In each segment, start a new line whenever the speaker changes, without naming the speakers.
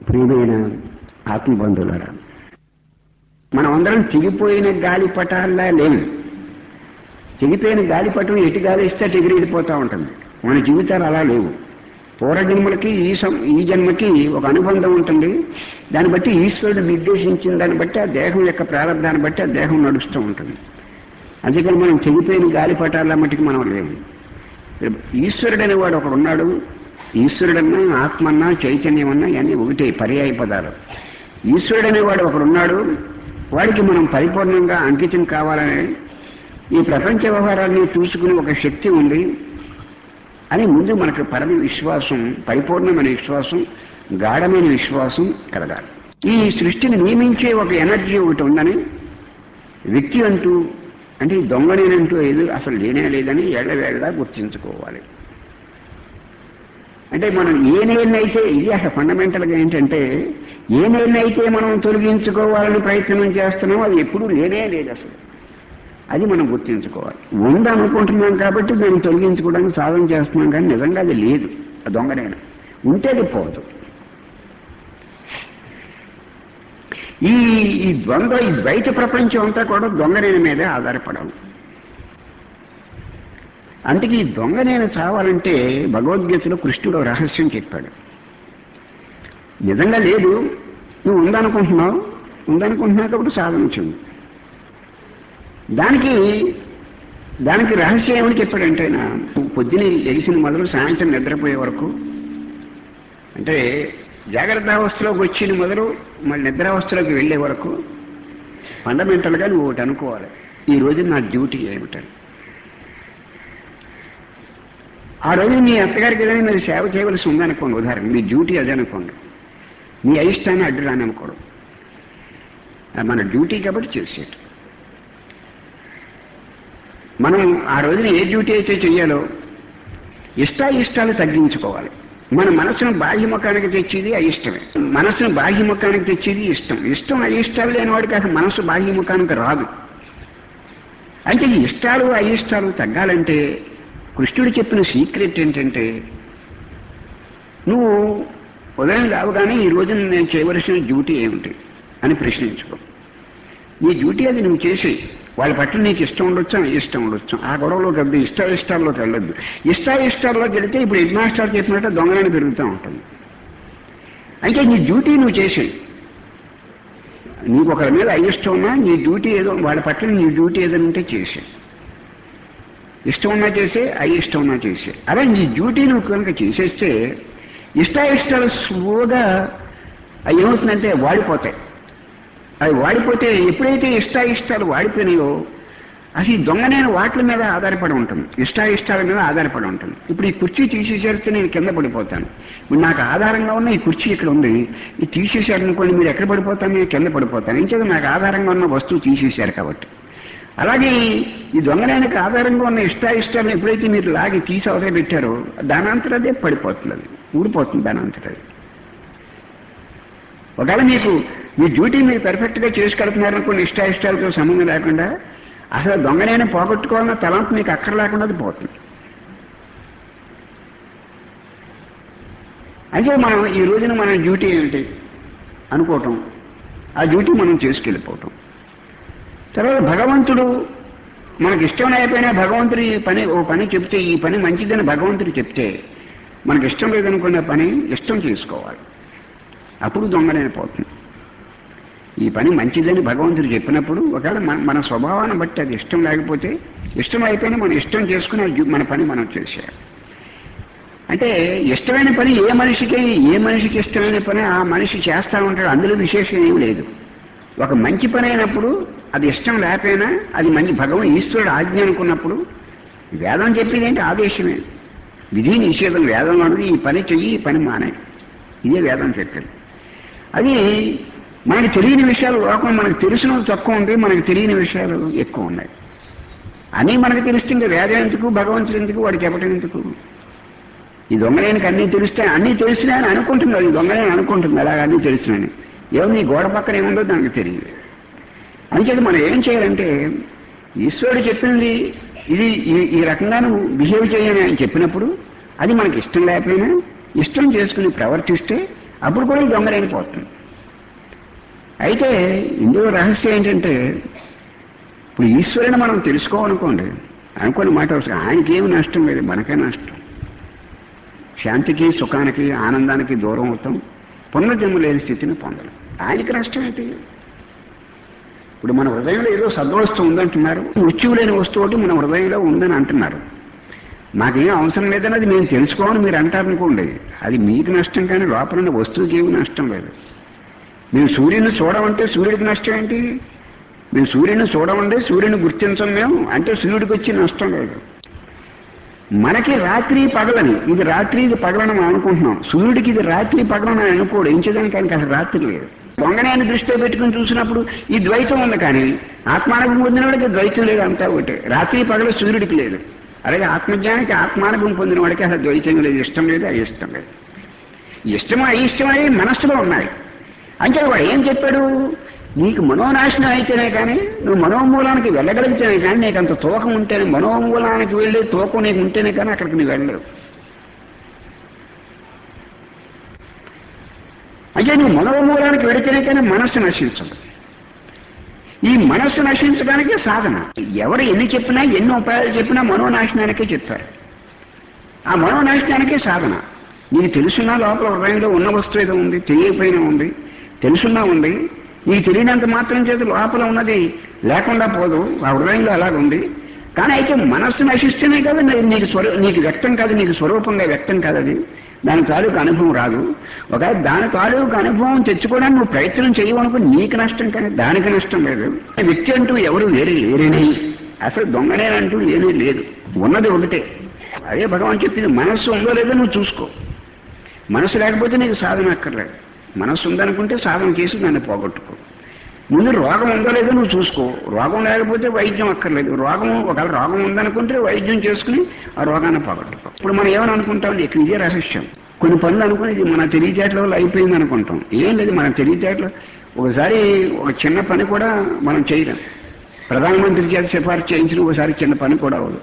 ప్రియమైన ఆత్మబంధువులారా మనం అందరం తెగిపోయిన గాలిపటాల్లా లేము తెగిపోయిన గాలిపటం ఎటు గాలి ఇస్తే అటు ఎగిరిపోతూ ఉంటుంది మన జీవితాలు అలా లేవు పూర్వజన్మలకి ఈ సం ఈ జన్మకి ఒక అనుబంధం ఉంటుంది దాన్ని బట్టి ఈశ్వరుడు నిర్దేశించిన దాన్ని బట్టి ఆ దేహం యొక్క ప్రారంభాన్ని బట్టి ఆ దేహం నడుస్తూ ఉంటుంది అందుకని మనం తెగిపోయిన గాలిపటాల మట్టికి మనం లేము ఈశ్వరుడు అనేవాడు ఒకడు ఉన్నాడు ఈశ్వరుడన్నా ఆత్మన్నా చైతన్యం అన్నా ఇవన్నీ ఒకటే పర్యాయ పదాలు ఈశ్వరుడు అనేవాడు ఒకడున్నాడు వాడికి మనం పరిపూర్ణంగా అంకితం కావాలని ఈ ప్రపంచ వ్యవహారాన్ని చూసుకుని ఒక శక్తి ఉంది అని ముందు మనకు పరమ విశ్వాసం పరిపూర్ణమైన విశ్వాసం గాఢమైన విశ్వాసం కలగాలి ఈ సృష్టిని నియమించే ఒక ఎనర్జీ ఒకటి ఉందని వ్యక్తి అంటూ అంటే ఈ దొంగనేనంటూ ఏది అసలు లేనే లేదని ఎళ్ళవేళ్ళ గుర్తించుకోవాలి అంటే మనం ఏ నేలనైతే ఇది అసలు ఫండమెంటల్గా ఏంటంటే ఏ నేలనైతే మనం తొలగించుకోవాలని ప్రయత్నం చేస్తున్నామో అది ఎప్పుడూ లేనే లేదు అసలు అది మనం గుర్తించుకోవాలి ఉందనుకుంటున్నాం కాబట్టి దాన్ని తొలగించుకోవడానికి సాధన చేస్తున్నాం కానీ నిజంగా అది లేదు ఆ దొంగనేన ఉంటే అది పోదు ఈ ఈ ద్వంద్వ ఈ బయట ప్రపంచం అంతా కూడా దొంగనేన మీదే ఆధారపడాలి అందుకే ఈ దొంగ నేను చావాలంటే భగవద్గీతలో కృష్ణుడు రహస్యం చెప్పాడు నిజంగా లేదు నువ్వు ఉందనుకుంటున్నావు ఉందనుకుంటున్నావు కాబట్టి సాధన చెంది దానికి దానికి రహస్యం ఏమని చెప్పాడంటే ఆయన పొద్దున లెగిసిన మొదలు సాయంత్రం నిద్రపోయే వరకు అంటే జాగ్రత్త అవస్థలోకి వచ్చిన మొదలు మళ్ళీ నిద్రావస్థలోకి వెళ్ళే వరకు ఫండమెంటల్గా నువ్వు ఒకటి అనుకోవాలి ఈ రోజు నా డ్యూటీ ఏమిటని ఆ రోజు మీ అత్తగారికి ఏదైనా మీరు సేవ చేయవలసి ఉందనుకోండి ఉదాహరణ మీ డ్యూటీ అదే అనుకోండి మీ అయిష్టాన్ని అడ్డు రాననుకోవడం అది మన డ్యూటీ కాబట్టి చేసేట మనం ఆ రోజున ఏ డ్యూటీ అయితే చెయ్యాలో ఇష్టాయిష్టాలు తగ్గించుకోవాలి మన మనసును బాహ్యముఖానికి తెచ్చేది అయిష్టమే మనసును బాహ్యముఖానికి తెచ్చేది ఇష్టం ఇష్టం అయిష్టాలు లేని వాడికి అసలు మనసు బాహ్యముఖానికి రాదు అంటే ఈ ఇష్టాలు అయిష్టాలు తగ్గాలంటే కృష్ణుడు చెప్పిన సీక్రెట్ ఏంటంటే నువ్వు ఉదయం లేవగానే ఈ రోజు నేను చేయవలసిన డ్యూటీ ఏమిటి అని ప్రశ్నించుకో నీ డ్యూటీ అది నువ్వు చేసి వాళ్ళ పట్ల నీకు ఇష్టం ఉండొచ్చు ఇష్టం ఉండొచ్చు ఆ గొడవలోకి వెళ్తే ఇష్ట ఇష్టాల్లోకి వెళ్ళొద్దు ఇష్ట ఇష్టాల్లోకి వెళితే ఇప్పుడు హెడ్ మాస్టర్ చెప్పినట్టు దొంగలని పెరుగుతూ ఉంటుంది అంటే నీ డ్యూటీ నువ్వు చేసి నీకు ఒకరి మీద అయిష్టం ఉన్నా నీ డ్యూటీ ఏదో వాళ్ళ పట్ల నీ డ్యూటీ ఏదైనా ఉంటే చేసే ఇష్టం ఉన్నా చేసే అయిష్టం ఉన్నా చేసే అలా నీ డ్యూటీ నువ్వు కనుక చేసేస్తే ఇష్టాయిష్టాలు స్లోగా అవి ఏమవుతుందంటే వాడిపోతాయి అవి వాడిపోతే ఎప్పుడైతే ఇష్టాయిష్టాలు వాడిపోయినాయో అసలు ఈ దొంగనైన వాటి మీద ఆధారపడి ఉంటుంది ఇష్టాయిష్టాల మీద ఆధారపడి ఉంటుంది ఇప్పుడు ఈ కుర్చీ తీసేసరికి నేను కింద పడిపోతాను ఇప్పుడు నాకు ఆధారంగా ఉన్న ఈ కుర్చీ ఇక్కడ ఉంది ఇది తీసేశారనుకోండి మీరు ఎక్కడ పడిపోతాను నేను కింద పడిపోతాను ఇంకేదో నాకు ఆధారంగా ఉన్న వస్తువు తీసేశారు కాబట్టి అలాగే ఈ దొంగనానికి ఆధారంగా ఉన్న ఇష్టాయిష్టాలను ఎప్పుడైతే మీరు లాగి తీసి అవసరం పెట్టారో దానంతట అదే పడిపోతుంది అది ఊడిపోతుంది దానంతట అది ఒకవేళ మీకు మీ డ్యూటీ మీరు పెర్ఫెక్ట్గా చేసుకెళ్తున్నారనుకోండి ఇష్టాయిష్టాలతో సంబంధం లేకుండా అసలు దొంగనైనా పోగొట్టుకోవాలన్న తలంపు మీకు అక్కర లేకుండా అది పోతుంది అయితే మనం ఈ రోజున మన డ్యూటీ ఏమిటి అనుకోవటం ఆ డ్యూటీ మనం చేసుకెళ్ళిపోవటం తర్వాత భగవంతుడు మనకి ఇష్టం లేకపోయినా భగవంతుడు ఈ పని ఓ పని చెప్తే ఈ పని మంచిదని భగవంతుడు చెప్తే మనకి ఇష్టం లేదనుకున్న పని ఇష్టం చేసుకోవాలి అప్పుడు దొంగలైన పోతుంది ఈ పని మంచిదని భగవంతుడు చెప్పినప్పుడు ఒకవేళ మన మన స్వభావాన్ని బట్టి అది ఇష్టం లేకపోతే ఇష్టం అయిపోయినా మనం ఇష్టం చేసుకుని అది మన పని మనం చేసేయాలి అంటే ఇష్టమైన పని ఏ మనిషికి ఏ మనిషికి ఇష్టమైన పని ఆ మనిషి చేస్తూ ఉంటాడు అందులో విశేషం ఏమి లేదు ఒక మంచి పని అయినప్పుడు అది ఇష్టం లేకపోయినా అది మంచి భగవం ఈశ్వరుడు ఆజ్ఞ అనుకున్నప్పుడు వేదం చెప్పేది ఏంటి ఆదేశమే విధి నిషేధం వేదంలో ఉన్నది ఈ పని చెయ్యి ఈ పని మానే ఇదే వేదం చెప్పేది అది మనకి తెలియని విషయాలు లోకం మనకు తెలిసిన తక్కువ ఉంటాయి మనకు తెలియని విషయాలు ఎక్కువ ఉన్నాయి అన్నీ మనకు తెలిస్తే ఇంకా వేదం ఎందుకు భగవంతుడు ఎందుకు వాడు చెప్పటం ఎందుకు ఈ దొంగలేనికి అన్నీ తెలిస్తే అన్నీ తెలిసినా అని అనుకుంటున్నారు ఈ దొంగలేని అనుకుంటుంది అలాగ అన్నీ తెలిసినని ఏమో ఈ గోడ పక్కన ఏముందో దానికి తెలియదు అంచేది మనం ఏం చేయాలంటే ఈశ్వరుడు చెప్పింది ఇది ఈ ఈ రకంగా నువ్వు బిహేవ్ చేయని ఆయన చెప్పినప్పుడు అది మనకి ఇష్టం లేకపోయినా ఇష్టం చేసుకుని ప్రవర్తిస్తే అప్పుడు కూడా ఈ దొంగలేని పోతుంది అయితే ఇందులో రహస్యం ఏంటంటే ఇప్పుడు ఈశ్వరుని మనం తెలుసుకోవాలనుకోండి అనుకోని మాట వస్తుంది ఆయనకి ఏమి నష్టం లేదు మనకే నష్టం శాంతికి సుఖానికి ఆనందానికి దూరం అవుతాం పునర్జన్మ లేని స్థితిని పొందడం ఆయనకి నష్టం ఏంటి ఇప్పుడు మన హృదయంలో ఏదో సద్వస్తువు ఉందంటున్నారు మృత్యువు లేని వస్తువు ఒకటి మన హృదయంలో ఉందని అంటున్నారు మాకేం అవసరం లేదని అది మేము తెలుసుకోమని మీరు అంటారనుకోండి అది మీకు నష్టం కానీ లోపల ఉన్న వస్తువుకి ఏమి నష్టం లేదు మేము సూర్యుని చూడమంటే సూర్యుడికి నష్టం ఏంటి మేము సూర్యుని చూడమంటే సూర్యుని గుర్తించం మేము అంటే సూర్యుడికి వచ్చి నష్టం లేదు మనకి రాత్రి పగలని ఇది రాత్రి ఇది పగలని మనం అనుకుంటున్నాం సూర్యుడికి ఇది రాత్రి పగలని ఆయన అనుకోడు ఎంచడానికి ఆయనకి అసలు రాత్రి లేదు దొంగనే దృష్టిలో పెట్టుకుని చూసినప్పుడు ఈ ద్వైతం ఉంది కానీ ఆత్మానుభవం పొందిన వాడికి ద్వైతం లేదు అంతా ఒకటి రాత్రి పగల సూర్యుడికి లేదు అలాగే ఆత్మజ్ఞానికి ఆత్మానుభవం పొందిన వాడికి అసలు ద్వైతం లేదు ఇష్టం లేదు అది ఇష్టం లేదు ఇష్టం అయిష్టం అనేవి మనస్సులో ఉన్నాయి అంటే వాడు ఏం చెప్పాడు నీకు మనోనాశనం అయితేనే కానీ నువ్వు మనోమూలానికి వెళ్ళగలిగితేనే కానీ నీకు అంత తూకం ఉంటేనే మనోమూలానికి వెళ్ళే తూకం నీకు ఉంటేనే కానీ అక్కడికి నువ్వు వెళ్ళలేవు అంటే నువ్వు మనోమూలానికి వెడితేనే కానీ మనస్సు నశించదు ఈ మనస్సు నశించడానికే సాధన ఎవరు ఎన్ని చెప్పినా ఎన్ని ఉపాయాలు చెప్పినా మనోనాశనానికే చెప్పారు ఆ మనోనాశనానికే సాధన నీకు తెలుసున్నా లోపల హృదయంలో ఉన్న వస్తువు ఏదో ఉంది తెలియకపోయినా ఉంది తెలుసున్నా ఉంది నీకు తెలియనంత మాత్రం చేత లోపల ఉన్నది లేకుండా పోదు ఆ హృదయంలో అలాగుంది కానీ అయితే మనస్సు నశిస్తేనే కదా నీ- నీకు స్వరూ నీకు వ్యక్తం కాదు నీకు స్వరూపంగా వ్యక్తం కాదు అది దాని తాలూకు అనుభవం రాదు ఒకవేళ దాని తాలూకు అనుభవం తెచ్చుకోవడానికి నువ్వు ప్రయత్నం చేయవనుకో నీకు నష్టం కానీ దానికి నష్టం లేదు వ్యక్తి అంటూ ఎవరు వేరే లేరని అసలు దొంగనేనంటూ ఏమీ లేదు ఉన్నది ఒకటే అదే భగవాన్ చెప్పింది మనస్సు ఉందో లేదో నువ్వు చూసుకో మనసు లేకపోతే నీకు సాధన అక్కర్లేదు మనస్సు ఉందనుకుంటే సాధన చేసి దాన్ని పోగొట్టుకో ముందు రోగం ఉందో లేదో నువ్వు చూసుకో రోగం లేకపోతే వైద్యం అక్కర్లేదు రోగం ఒకవేళ రోగం ఉందనుకుంటే వైద్యం చేసుకుని ఆ రోగాన్ని పోగొట్టుకో ఇప్పుడు మనం ఏమని అనుకుంటాం ఇక్కడ ఇదే రహస్యం కొన్ని పనులు అనుకుని ఇది మన తెలివితేటల వల్ల అయిపోయింది అనుకుంటాం ఏం లేదు మన తెలివితేటలు ఒకసారి ఒక చిన్న పని కూడా మనం చేయలేం ప్రధానమంత్రి చేత సిఫార్సు చేయించిన ఒకసారి చిన్న పని కూడా అవ్వదు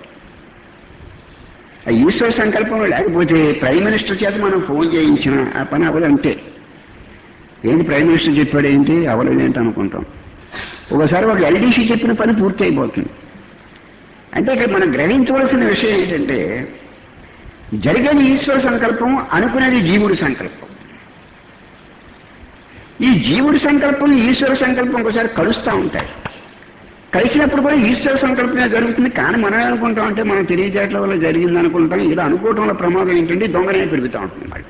ఆ ఈశ్వర సంకల్పం లేకపోతే ప్రైమ్ మినిస్టర్ చేత మనం ఫోన్ చేయించిన ఆ పని అవ్వదు అంతే ఏంటి ప్రైమ్ మినిస్టర్ చెప్పాడు ఏంటి అవ్వలేదేంటి అనుకుంటాం ఒకసారి ఒక ఎల్డీసీ చెప్పిన పని పూర్తి అయిపోతుంది అంటే ఇక్కడ మనం గ్రహించవలసిన విషయం ఏంటంటే జరిగేది ఈశ్వర సంకల్పం అనుకునేది జీవుడి సంకల్పం ఈ జీవుడి సంకల్పం ఈశ్వర సంకల్పం ఒకసారి కలుస్తూ ఉంటాయి కలిసినప్పుడు కూడా ఈశ్వర సంకల్పమే జరుగుతుంది కానీ మనం ఏమనుకుంటాం అంటే మనం తెలియజేయటం వల్ల జరిగింది అనుకుంటాం ఇలా అనుకోవటం వల్ల ప్రమాదం ఏంటంటే దొంగనే పెరుగుతూ ఉంటుంది మరి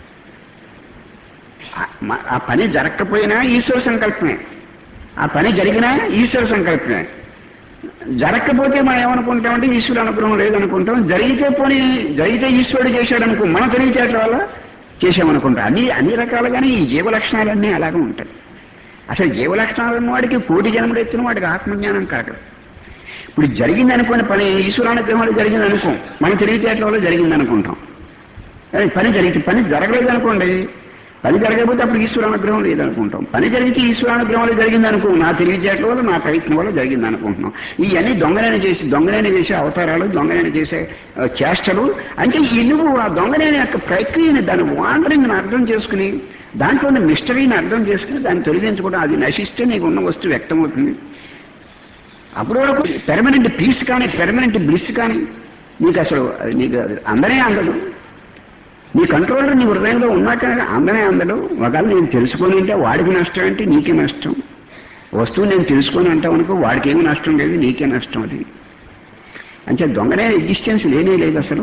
ఆ- మ- ఆ పని జరగకపోయినా ఈశ్వర సంకల్పమే ఆ పని జరిగినా ఈశ్వర సంకల్పమే జరగకపోతే మనం ఏమనుకుంటామంటే ఈశ్వర అనుగ్రహం లేదనుకుంటాం జరిగితే పోనీ జరిగితే ఈశ్వరుడు చేశాడు అనుకో మన తెలియచేయటం వల్ల చేసామనుకుంటాం అన్ని అన్ని రకాలుగానే ఈ జీవ లక్షణాలన్నీ అలాగే ఉంటాయి అసలు జీవ లక్షణాలు ఉన్నవాడికి కోటి జన్మలు ఎత్తిన వాడికి ఆత్మజ్ఞానం కలగదు ఇప్పుడు జరిగింది అనుకోని పని ఈశ్వరానుగ్రహం వల్ల జరిగింది అనుకో మన తెలివితేటల వల్ల జరిగింది అనుకుంటాం కానీ పని జరిగితే పని జరగలేదు అనుకోండి పని జరగకపోతే అప్పుడు ఈశ్వరానుగ్రహం లేదనుకుంటాం పని జరిగితే ఈశ్వరానుగ్రహం వల్ల జరిగింది అనుకో నా తెలివితేటల వల్ల నా ప్రయత్నం వల్ల జరిగింది అనుకుంటున్నాం ఇవన్నీ దొంగనైన చేసి దొంగనైన చేసే అవతారాలు దొంగనైన చేసే ఆ, చేష్టలు అంటే ఈ నువ్వు ఆ దొంగనైన యొక్క ప్రక్రియని దాని వాండరింగ్ని అర్థం చేసుకుని దాంట్లో ఉన్న మిస్టరీని అర్థం చేసుకుని దాన్ని తొలగించుకోవడం అది నశిస్తే నీకు ఉన్న వస్తువు వ్యక్తమవుతుంది అప్పుడు వరకు పెర్మనెంట్ పీస్ కానీ పెర్మనెంట్ బ్లిస్ కానీ నీకు అసలు అది నీకు అది అందనే అందదు నీ కంట్రోలర్ నీ హృదయంలో ఉన్నాక అందనే అందడు ఒకవేళ నేను తెలుసుకొని ఉంటే వాడికి నష్టం అంటే నీకే నష్టం వస్తువు నేను తెలుసుకొని అంటావు అనుకో వాడికి ఏమి నష్టం లేదు నీకే నష్టం అది అంటే దొంగనే ఎగ్జిస్టెన్స్ లేనే లేదు అసలు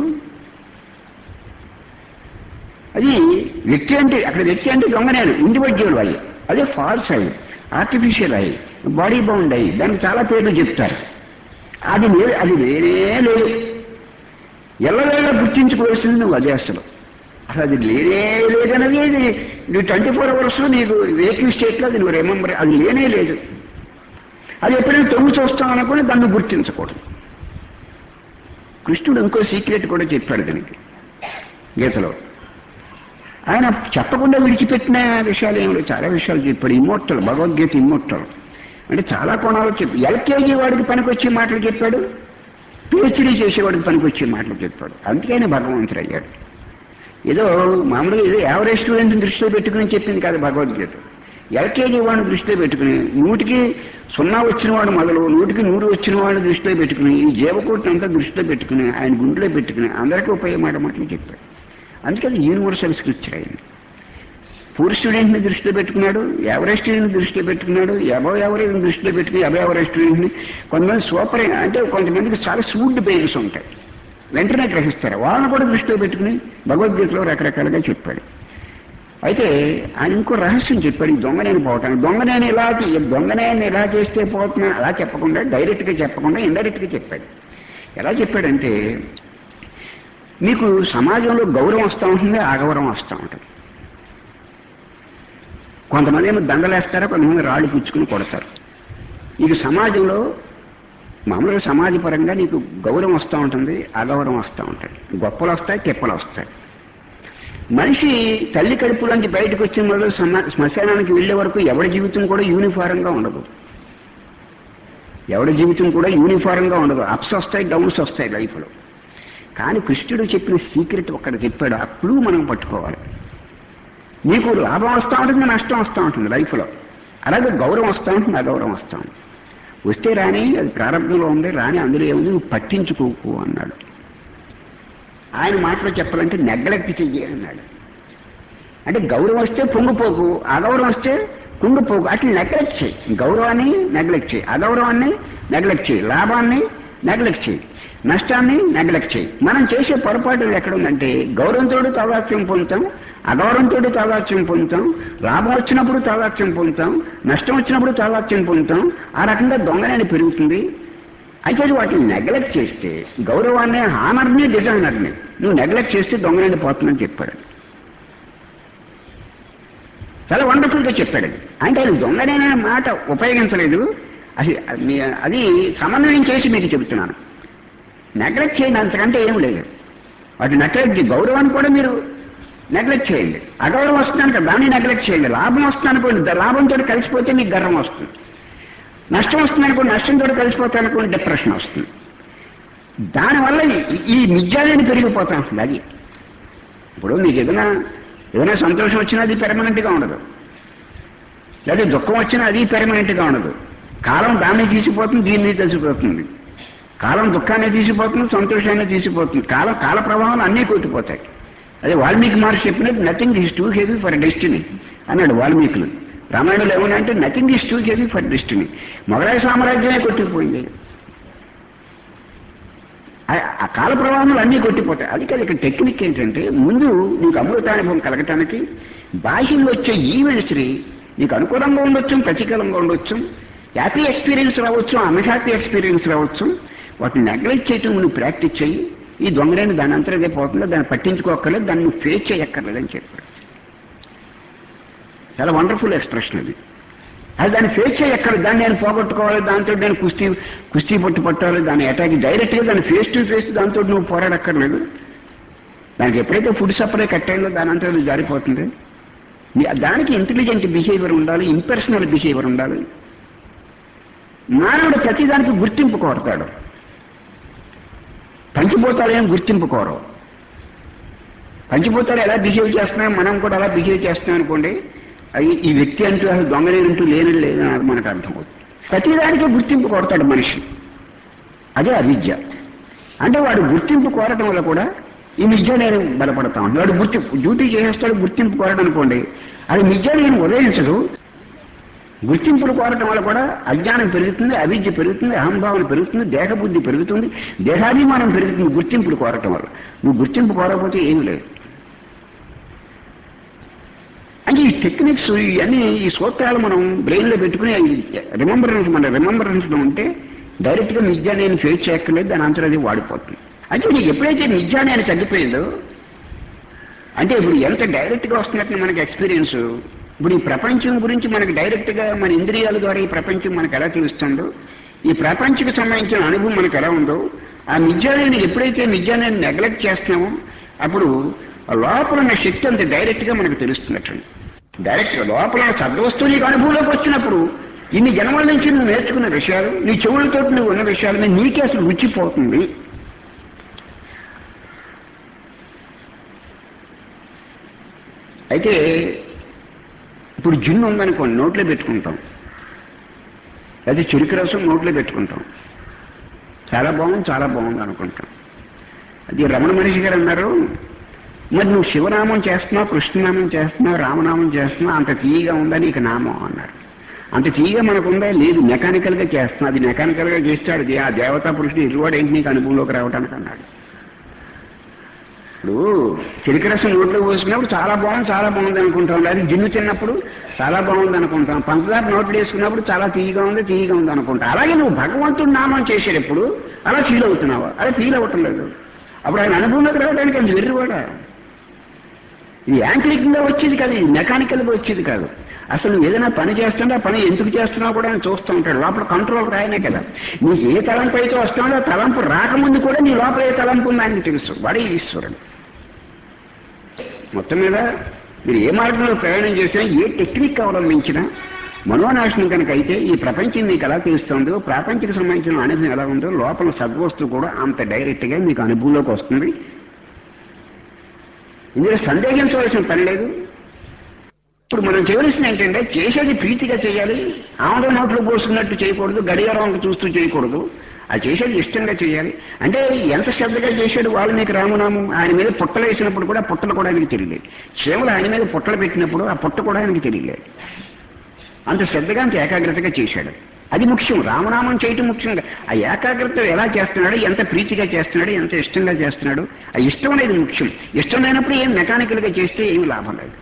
అది వ్యక్తి అంటే అక్కడ వ్యక్తి అంటే దొంగనే ఇండివిజువల్ అయ్యి అదే ఫాల్స్ అయ్యి ఆర్టిఫిషియల్ అయ్యి బాడీ బౌండ్ అయ్యి దానికి చాలా పేర్లు చెప్తారు అది లే- అది వేరే లేదు ఎల్లవేళ గుర్తించుకోవాల్సింది నువ్వు అదే అసలు అసలు అది లేనే లేదన్నది ఇది నువ్వు ట్వంటీ ఫోర్ అవర్స్ నీకు వేకింగ్ స్టేట్లో అది నువ్వు రిమెంబర్ అది లేనే లేదు అది ఎప్పుడైనా తొంగి చూస్తాం అనుకుని దాన్ని గుర్తించకూడదు కృష్ణుడు ఇంకో సీక్రెట్ కూడా చెప్పాడు దీనికి గీతలో ఆయన చెప్పకుండా విడిచిపెట్టిన విషయాలు ఏమి లేవు. చాలా విషయాలు చెప్పాడు ఇమ్మోర్టల్ భగవద్గీత ఇమ్మోర్టల్ అంటే చాలా కోణాలు చెప్పి ఎల్కేజీ వాడికి పనికొచ్చే మాటలు చెప్పాడు పిహెచ్డీ చేసేవాడికి పనికొచ్చే మాటలు చెప్పాడు అందుకని భగవంతుడు అయ్యాడు ఏదో మామూలుగా ఏదో యావరేజ్ స్టూడెంట్ని దృష్టిలో పెట్టుకుని చెప్పింది కాదు భగవద్గీత ఎల్కేజీ వాడిని దృష్టిలో పెట్టుకుని నూటికి సున్నా వచ్చిన వాడు మొదలు నూటికి నూరు వచ్చిన వాడిని దృష్టిలో పెట్టుకుని ఈ జీవకోటిని అంతా దృష్టిలో పెట్టుకుని ఆయన గుండెలో పెట్టుకుని అందరికీ ఉపయోగపడమట్లు చెప్పాడు అందుకని యూనివర్సల్ స్క్రిప్చర్ అయింది పూర్ స్టూడెంట్ని దృష్టిలో పెట్టుకున్నాడు ఎవరెస్ట్ స్టూడెంట్ని దృష్టిలో పెట్టుకున్నాడు అబవ్ ఎవరేజ్ దృష్టిలో పెట్టుకుని అబవ్ ఎవరెజ్ స్టూడెంట్ని కొంతమంది సూపర్ అంటే కొంతమందికి చాలా సూడ్ పెయిన్స్ ఉంటాయి వెంటనే గ్రహిస్తారు వాళ్ళని కూడా దృష్టిలో పెట్టుకుని భగవద్గీతలో రకరకాలుగా చెప్పాడు అయితే ఆయన ఇంకో రహస్యం చెప్పాడు ఈ దొంగనేని పోవటానికి దొంగనేని ఇలా చే- దొంగనేని ఇలా చేస్తే పోతున్నా అలా చెప్పకుండా డైరెక్ట్గా చెప్పకుండా ఇండైరెక్ట్గా చెప్పాడు ఎలా చెప్పాడంటే మీకు సమాజంలో గౌరవం వస్తూ ఉంటుంది ఆగౌరవం వస్తూ ఉంటుంది కొంతమంది ఏమో దండలేస్తారు కొంతమంది రాళ్ళు పుచ్చుకుని కొడతారు ఇక సమాజంలో మామూలుగా సమాజపరంగా నీకు గౌరవం వస్తూ ఉంటుంది అగౌరవం వస్తూ ఉంటుంది గొప్పలు వస్తాయి తిప్పలు వస్తాయి మనిషి తల్లి కడుపులోంచి బయటకు వచ్చిన మొదలు సమ- శ్మశానానికి వెళ్ళే వరకు ఎవరి జీవితం కూడా యూనిఫారంగా ఉండదు ఎవరి జీవితం కూడా యూనిఫారంగా ఉండదు అప్స్ వస్తాయి డౌన్స్ వస్తాయి లైఫ్లో కానీ కృష్ణుడు చెప్పిన సీక్రెట్ ఒక్కడ చెప్పాడు ఆ క్లూ మనం పట్టుకోవాలి నీకు లాభం వస్తూ ఉంటుంది నష్టం వస్తూ ఉంటుంది లైఫ్లో అలాగే గౌరవం వస్తూ ఉంటుంది అగౌరవం వస్తూ ఉంటుంది వస్తే రాని అది ప్రారంభంలో ఉంది రాని అందులో ఏముంది నువ్వు పట్టించుకోకు అన్నాడు ఆయన మాటలో చెప్పాలంటే నెగ్లెక్ట్ చెయ్యి అన్నాడు అంటే గౌరవం వస్తే పొంగిపోకు అగౌరవం వస్తే కుంగిపోకు అట్లా నెగ్లెక్ట్ చేయి గౌరవాన్ని నెగ్లెక్ట్ చేయి అగౌరవాన్ని నెగ్లెక్ట్ చేయి లాభాన్ని నెగ్లెక్ట్ చేయి నష్టాన్ని నెగ్లెక్ట్ చేయి మనం చేసే పొరపాటు ఎక్కడ ఉందంటే గౌరవంతో తాదాత్యం పొందుతాం అగౌరవంతో తాదాత్యం పొందుతాం లాభం వచ్చినప్పుడు తాదాత్యం పొందుతాం నష్టం వచ్చినప్పుడు తాదాత్యం పొందుతాం ఆ రకంగా దొంగనేది పెరుగుతుంది అయితే వాటిని నెగ్లెక్ట్ చేస్తే గౌరవాన్ని హానర్ని డిజైనర్ని నువ్వు నెగ్లెక్ట్ చేస్తే దొంగనేది పోతుందని చెప్పాడు చాలా వండర్ఫుల్గా చెప్పాడు అది. అంటే ఆయన దొంగనే మాట ఉపయోగించలేదు అది అది- అది సమన్వయం చేసి మీకు చెబుతున్నాను నెగ్లెక్ట్ చేయండి అంతకంటే ఏం లేదు వాటి నెగ్లెక్ట్ గౌరవాన్ని కూడా మీరు నెగ్లెక్ట్ చేయండి అగౌరవం వస్తుందనుక దాన్ని నెగ్లెక్ట్ చేయండి లాభం వస్తుంది అనుకోండి ద- లాభంతో కలిసిపోతే మీకు గర్వం వస్తుంది నష్టం వస్తుంది అనుకోండి నష్టంతో కలిసిపోతే అనుకోండి డిప్రెషన్ వస్తుంది దానివల్ల ఈ- ఈ మిథ్యాలని పెరిగిపోతా ఉంటుంది అది ఇప్పుడు మీకు ఏదైనా ఏదైనా సంతోషం వచ్చినా అది పెర్మనెంట్గా ఉండదు లేదా దుఃఖం వచ్చినా అది పెర్మనెంట్గా ఉండదు కాలం దాన్ని తీసిపోతుంది దీన్ని తీసిపోతుంది కాలం దుఃఖాన్ని తీసిపోతుంది సంతోషాన్ని తీసిపోతుంది కాలం కాల ప్రభావాలు అన్నీ కొట్టిపోతాయి అదే వాల్మీకి మహర్షి చెప్పినట్టు nothing is too heavy for destiny అన్నాడు వాల్మీకులు రామాయణంలో ఏమన్నా nothing is too heavy for destiny మొగలాయ సామ్రాజ్యమే కొట్టుకుపోయింది ఆ- ఆ కాల ప్రవాహములు అన్నీ కొట్టిపోతాయి అది కాదు ఇక్కడ టెక్నిక్ ఏంటంటే ముందు నీకు అమృతానుభవం కలగటానికి బాహ్యంలో వచ్చే ఈవెంట్స్ని నీకు అనుకూలంగా ఉండొచ్చు ప్రతికూలంగా ఉండొచ్చు హ్యాపీ ఎక్స్పీరియన్స్ రావచ్చు అన్హ్యాపీ ఎక్స్పీరియన్స్ రావచ్చు వాటిని నెగ్లెక్ట్ చేయటం నువ్వు ప్రాక్టీస్ చెయ్యి ఈ దొంగలేని దాని అంతా అదే పోతుందో దాన్ని పట్టించుకోక్కర్లేదు దాన్ని నువ్వు ఫేస్ చేయక్కర్లేదని చెప్పాడు చాలా వండర్ఫుల్ ఎక్స్ప్రెషన్ అది అది దాన్ని ఫేస్ చేయక్కర్లేదు దాన్ని నేను పోగొట్టుకోవాలి దాంతో నేను కుస్తీ కుస్తీ పట్టు పట్టాలి దాని అటాక్ డైరెక్ట్గా దాన్ని ఫేస్ టు ఫేస్ దాంతో నువ్వు పోరాడక్కర్లేదు దానికి ఎప్పుడైతే ఫుడ్ సప్లై కట్టేయంలో దాని అంతా అది జారిపోతుంది నీ- దానికి ఇంటెలిజెంట్ బిహేవియర్ ఉండాలి ఇంపర్సనల్ బిహేవియర్ ఉండాలి మానవుడు ప్రతిదానికి గుర్తింపు కోరతాడు పంచిపోతాడు ఏం గుర్తింపు కోరవు పంచిపోతాడు ఎలా బిహేవ్ చేస్తున్నాం మనం కూడా అలా బిహేవ్ చేస్తున్నాం అనుకోండి అవి ఈ వ్యక్తి అంటూ అసలు దొంగలేనంటూ లేని లేదని మనకు అర్థమవుతుంది ప్రతిదానికి గుర్తింపు కోరతాడు మనిషి అదే అవిద్య అంటే వాడు గుర్తింపు కోరటం వల్ల కూడా ఈ నిజ నేను బలపడతాం వాడు గుర్తింపు డ్యూటీ చేసేస్తాడు గుర్తింపు కోరడం అనుకోండి అది నిజ నేను ఉదయించదు గుర్తింపులు కోరటం వల్ల కూడా అజ్ఞానం పెరుగుతుంది అవిద్య పెరుగుతుంది అహంభావన పెరుగుతుంది దేహబుద్ధి పెరుగుతుంది దేహాభిమానం పెరుగుతుంది గుర్తింపులు కోరటం వల్ల నువ్వు గుర్తింపు కోరకపోతే ఏమీ లేదు అంటే ఈ టెక్నిక్స్ ఇవన్నీ ఈ సూత్రాలు మనం బ్రెయిన్లో పెట్టుకుని రిమెంబరెన్స్ మన రిమెంబరెన్స్లో ఉంటే డైరెక్ట్గా నిజా నేను ఫేస్ చేయక్కర్లేదు దాని అంతా అది వాడిపోతుంది అంటే నీకు ఎప్పుడైతే నిజా నేను తగ్గిపోయిందో అంటే ఇప్పుడు ఎంత డైరెక్ట్గా వస్తున్నట్టు మనకి ఎక్స్పీరియన్స్ ఇప్పుడు ఈ ప్రపంచం గురించి మనకి డైరెక్ట్గా మన ఇంద్రియాల ద్వారా ఈ ప్రపంచం మనకు ఎలా తెలుస్తుందో ఈ ప్రపంచకు సంబంధించిన అనుభవం మనకు ఎలా ఉందో ఆ నిజాన్ని ఎప్పుడైతే నిజాన్ని నెగ్లెక్ట్ చేస్తున్నామో అప్పుడు ఆ లోపల ఉన్న శక్తి అంత డైరెక్ట్గా మనకు తెలుస్తున్నట్టు డైరెక్ట్గా లోపల ఉన్న సద్వస్తువు నీకు అనుభవంలోకి వచ్చినప్పుడు ఇన్ని జన్మల నుంచి నువ్వు నేర్చుకున్న విషయాలు నీ చెవులతో నువ్వు ఉన్న విషయాల మీద నీకే అసలు రుచిపోతుంది అయితే ఇప్పుడు జిన్ను ఉందనుకోండి నోట్లో పెట్టుకుంటాం అయితే చెరుకు రసం నోట్లో పెట్టుకుంటాం చాలా బాగుంది చాలా బాగుంది అనుకుంటాం అది రమణ మనిషి గారు అన్నారు మరి నువ్వు శివనామం చేస్తున్నావు కృష్ణనామం చేస్తున్నావు రామనామం చేస్తున్నావు అంత తీయగా ఉందా నీకు నామం అన్నారు అంత తీయగా మనకు ఉందా లేదు మెకానికల్గా చేస్తున్నా అది మెకానికల్గా చేస్తాడు ఆ దేవతా పురుషుడు ఇరువాడు ఏంటి నీకు అనుభవంలోకి రావడానికి అన్నాడు ఇప్పుడు చెరుకు రసం నోట్లో పోసుకున్నప్పుడు చాలా బాగుంది చాలా బాగుంది అనుకుంటాం లేదా జిన్ను తిన్నప్పుడు చాలా బాగుంది అనుకుంటాం పంచదార నోట్లు వేసుకున్నప్పుడు చాలా తీయగా ఉంది తీయగా ఉంది అనుకుంటాం అలాగే నువ్వు భగవంతుడు నామం చేసేటప్పుడు అలా ఫీల్ అవుతున్నావు అలా ఫీల్ అవ్వటం లేదు అప్పుడు ఆయన అనుభవంలోకి రావడానికి అది వెర్రి కూడా ఇది యాంత్రికంగా వచ్చేది కాదు ఇది మెకానికల్గా వచ్చేది కాదు అసలు నువ్వు ఏదైనా పని చేస్తుంటే ఆ పని ఎందుకు చేస్తున్నావు కూడా ఆయన చూస్తూ ఉంటాడు లోపల కంట్రోల్ రాయనే కదా నీకు ఏ తలంపు అయితే వస్తుందో ఆ తలంపు రాకముందు కూడా నీ లోపల ఏ తలంపు ఉందో ఆయనకు తెలుసు వాడే ఈశ్వరుడు మొత్తం మీద మీరు ఏ మార్గంలో ప్రయాణం చేసినా ఏ టెక్నిక్ అవలంబించినా మనోనాశనం కనుక అయితే ఈ ప్రపంచం మీకు ఎలా తెలుస్తుందో ప్రపంచకు సంబంధించిన అనుభవం ఎలా ఉందో లోపల సద్వస్తువు కూడా అంత డైరెక్ట్గా మీకు అనుభవంలోకి వస్తుంది ఇందులో సందేహించవలసిన పని లేదు ఇప్పుడు మనం చేయవలసింది ఏంటంటే చేసేది ప్రీతిగా చేయాలి ఆమద నోట్లో పోసుకున్నట్టు చేయకూడదు గడియారం చూస్తూ చేయకూడదు అది చేసేది ఇష్టంగా చేయాలి అంటే ఎంత శ్రద్ధగా చేశాడు వాల్మీకి రామనామం ఆయన మీద పుట్టలు వేసినప్పుడు కూడా పుట్టలు కూడా ఆయనకి తెలియలేదు శ్రీములు ఆయన మీద పుట్టలు పెట్టినప్పుడు ఆ పుట్ట కూడా ఆయనకి తెలియలేదు అంత శ్రద్ధగా అంత ఏకాగ్రతగా చేశాడు అది ముఖ్యం రామనామం చేయటం ముఖ్యంగా ఆ ఏకాగ్రత ఎలా చేస్తున్నాడు ఎంత ప్రీతిగా చేస్తున్నాడు ఎంత ఇష్టంగా చేస్తున్నాడు ఆ ఇష్టం అనేది ముఖ్యం ఇష్టం లేనప్పుడు ఏం మెకానికల్గా చేస్తే ఏమి లాభం లేదు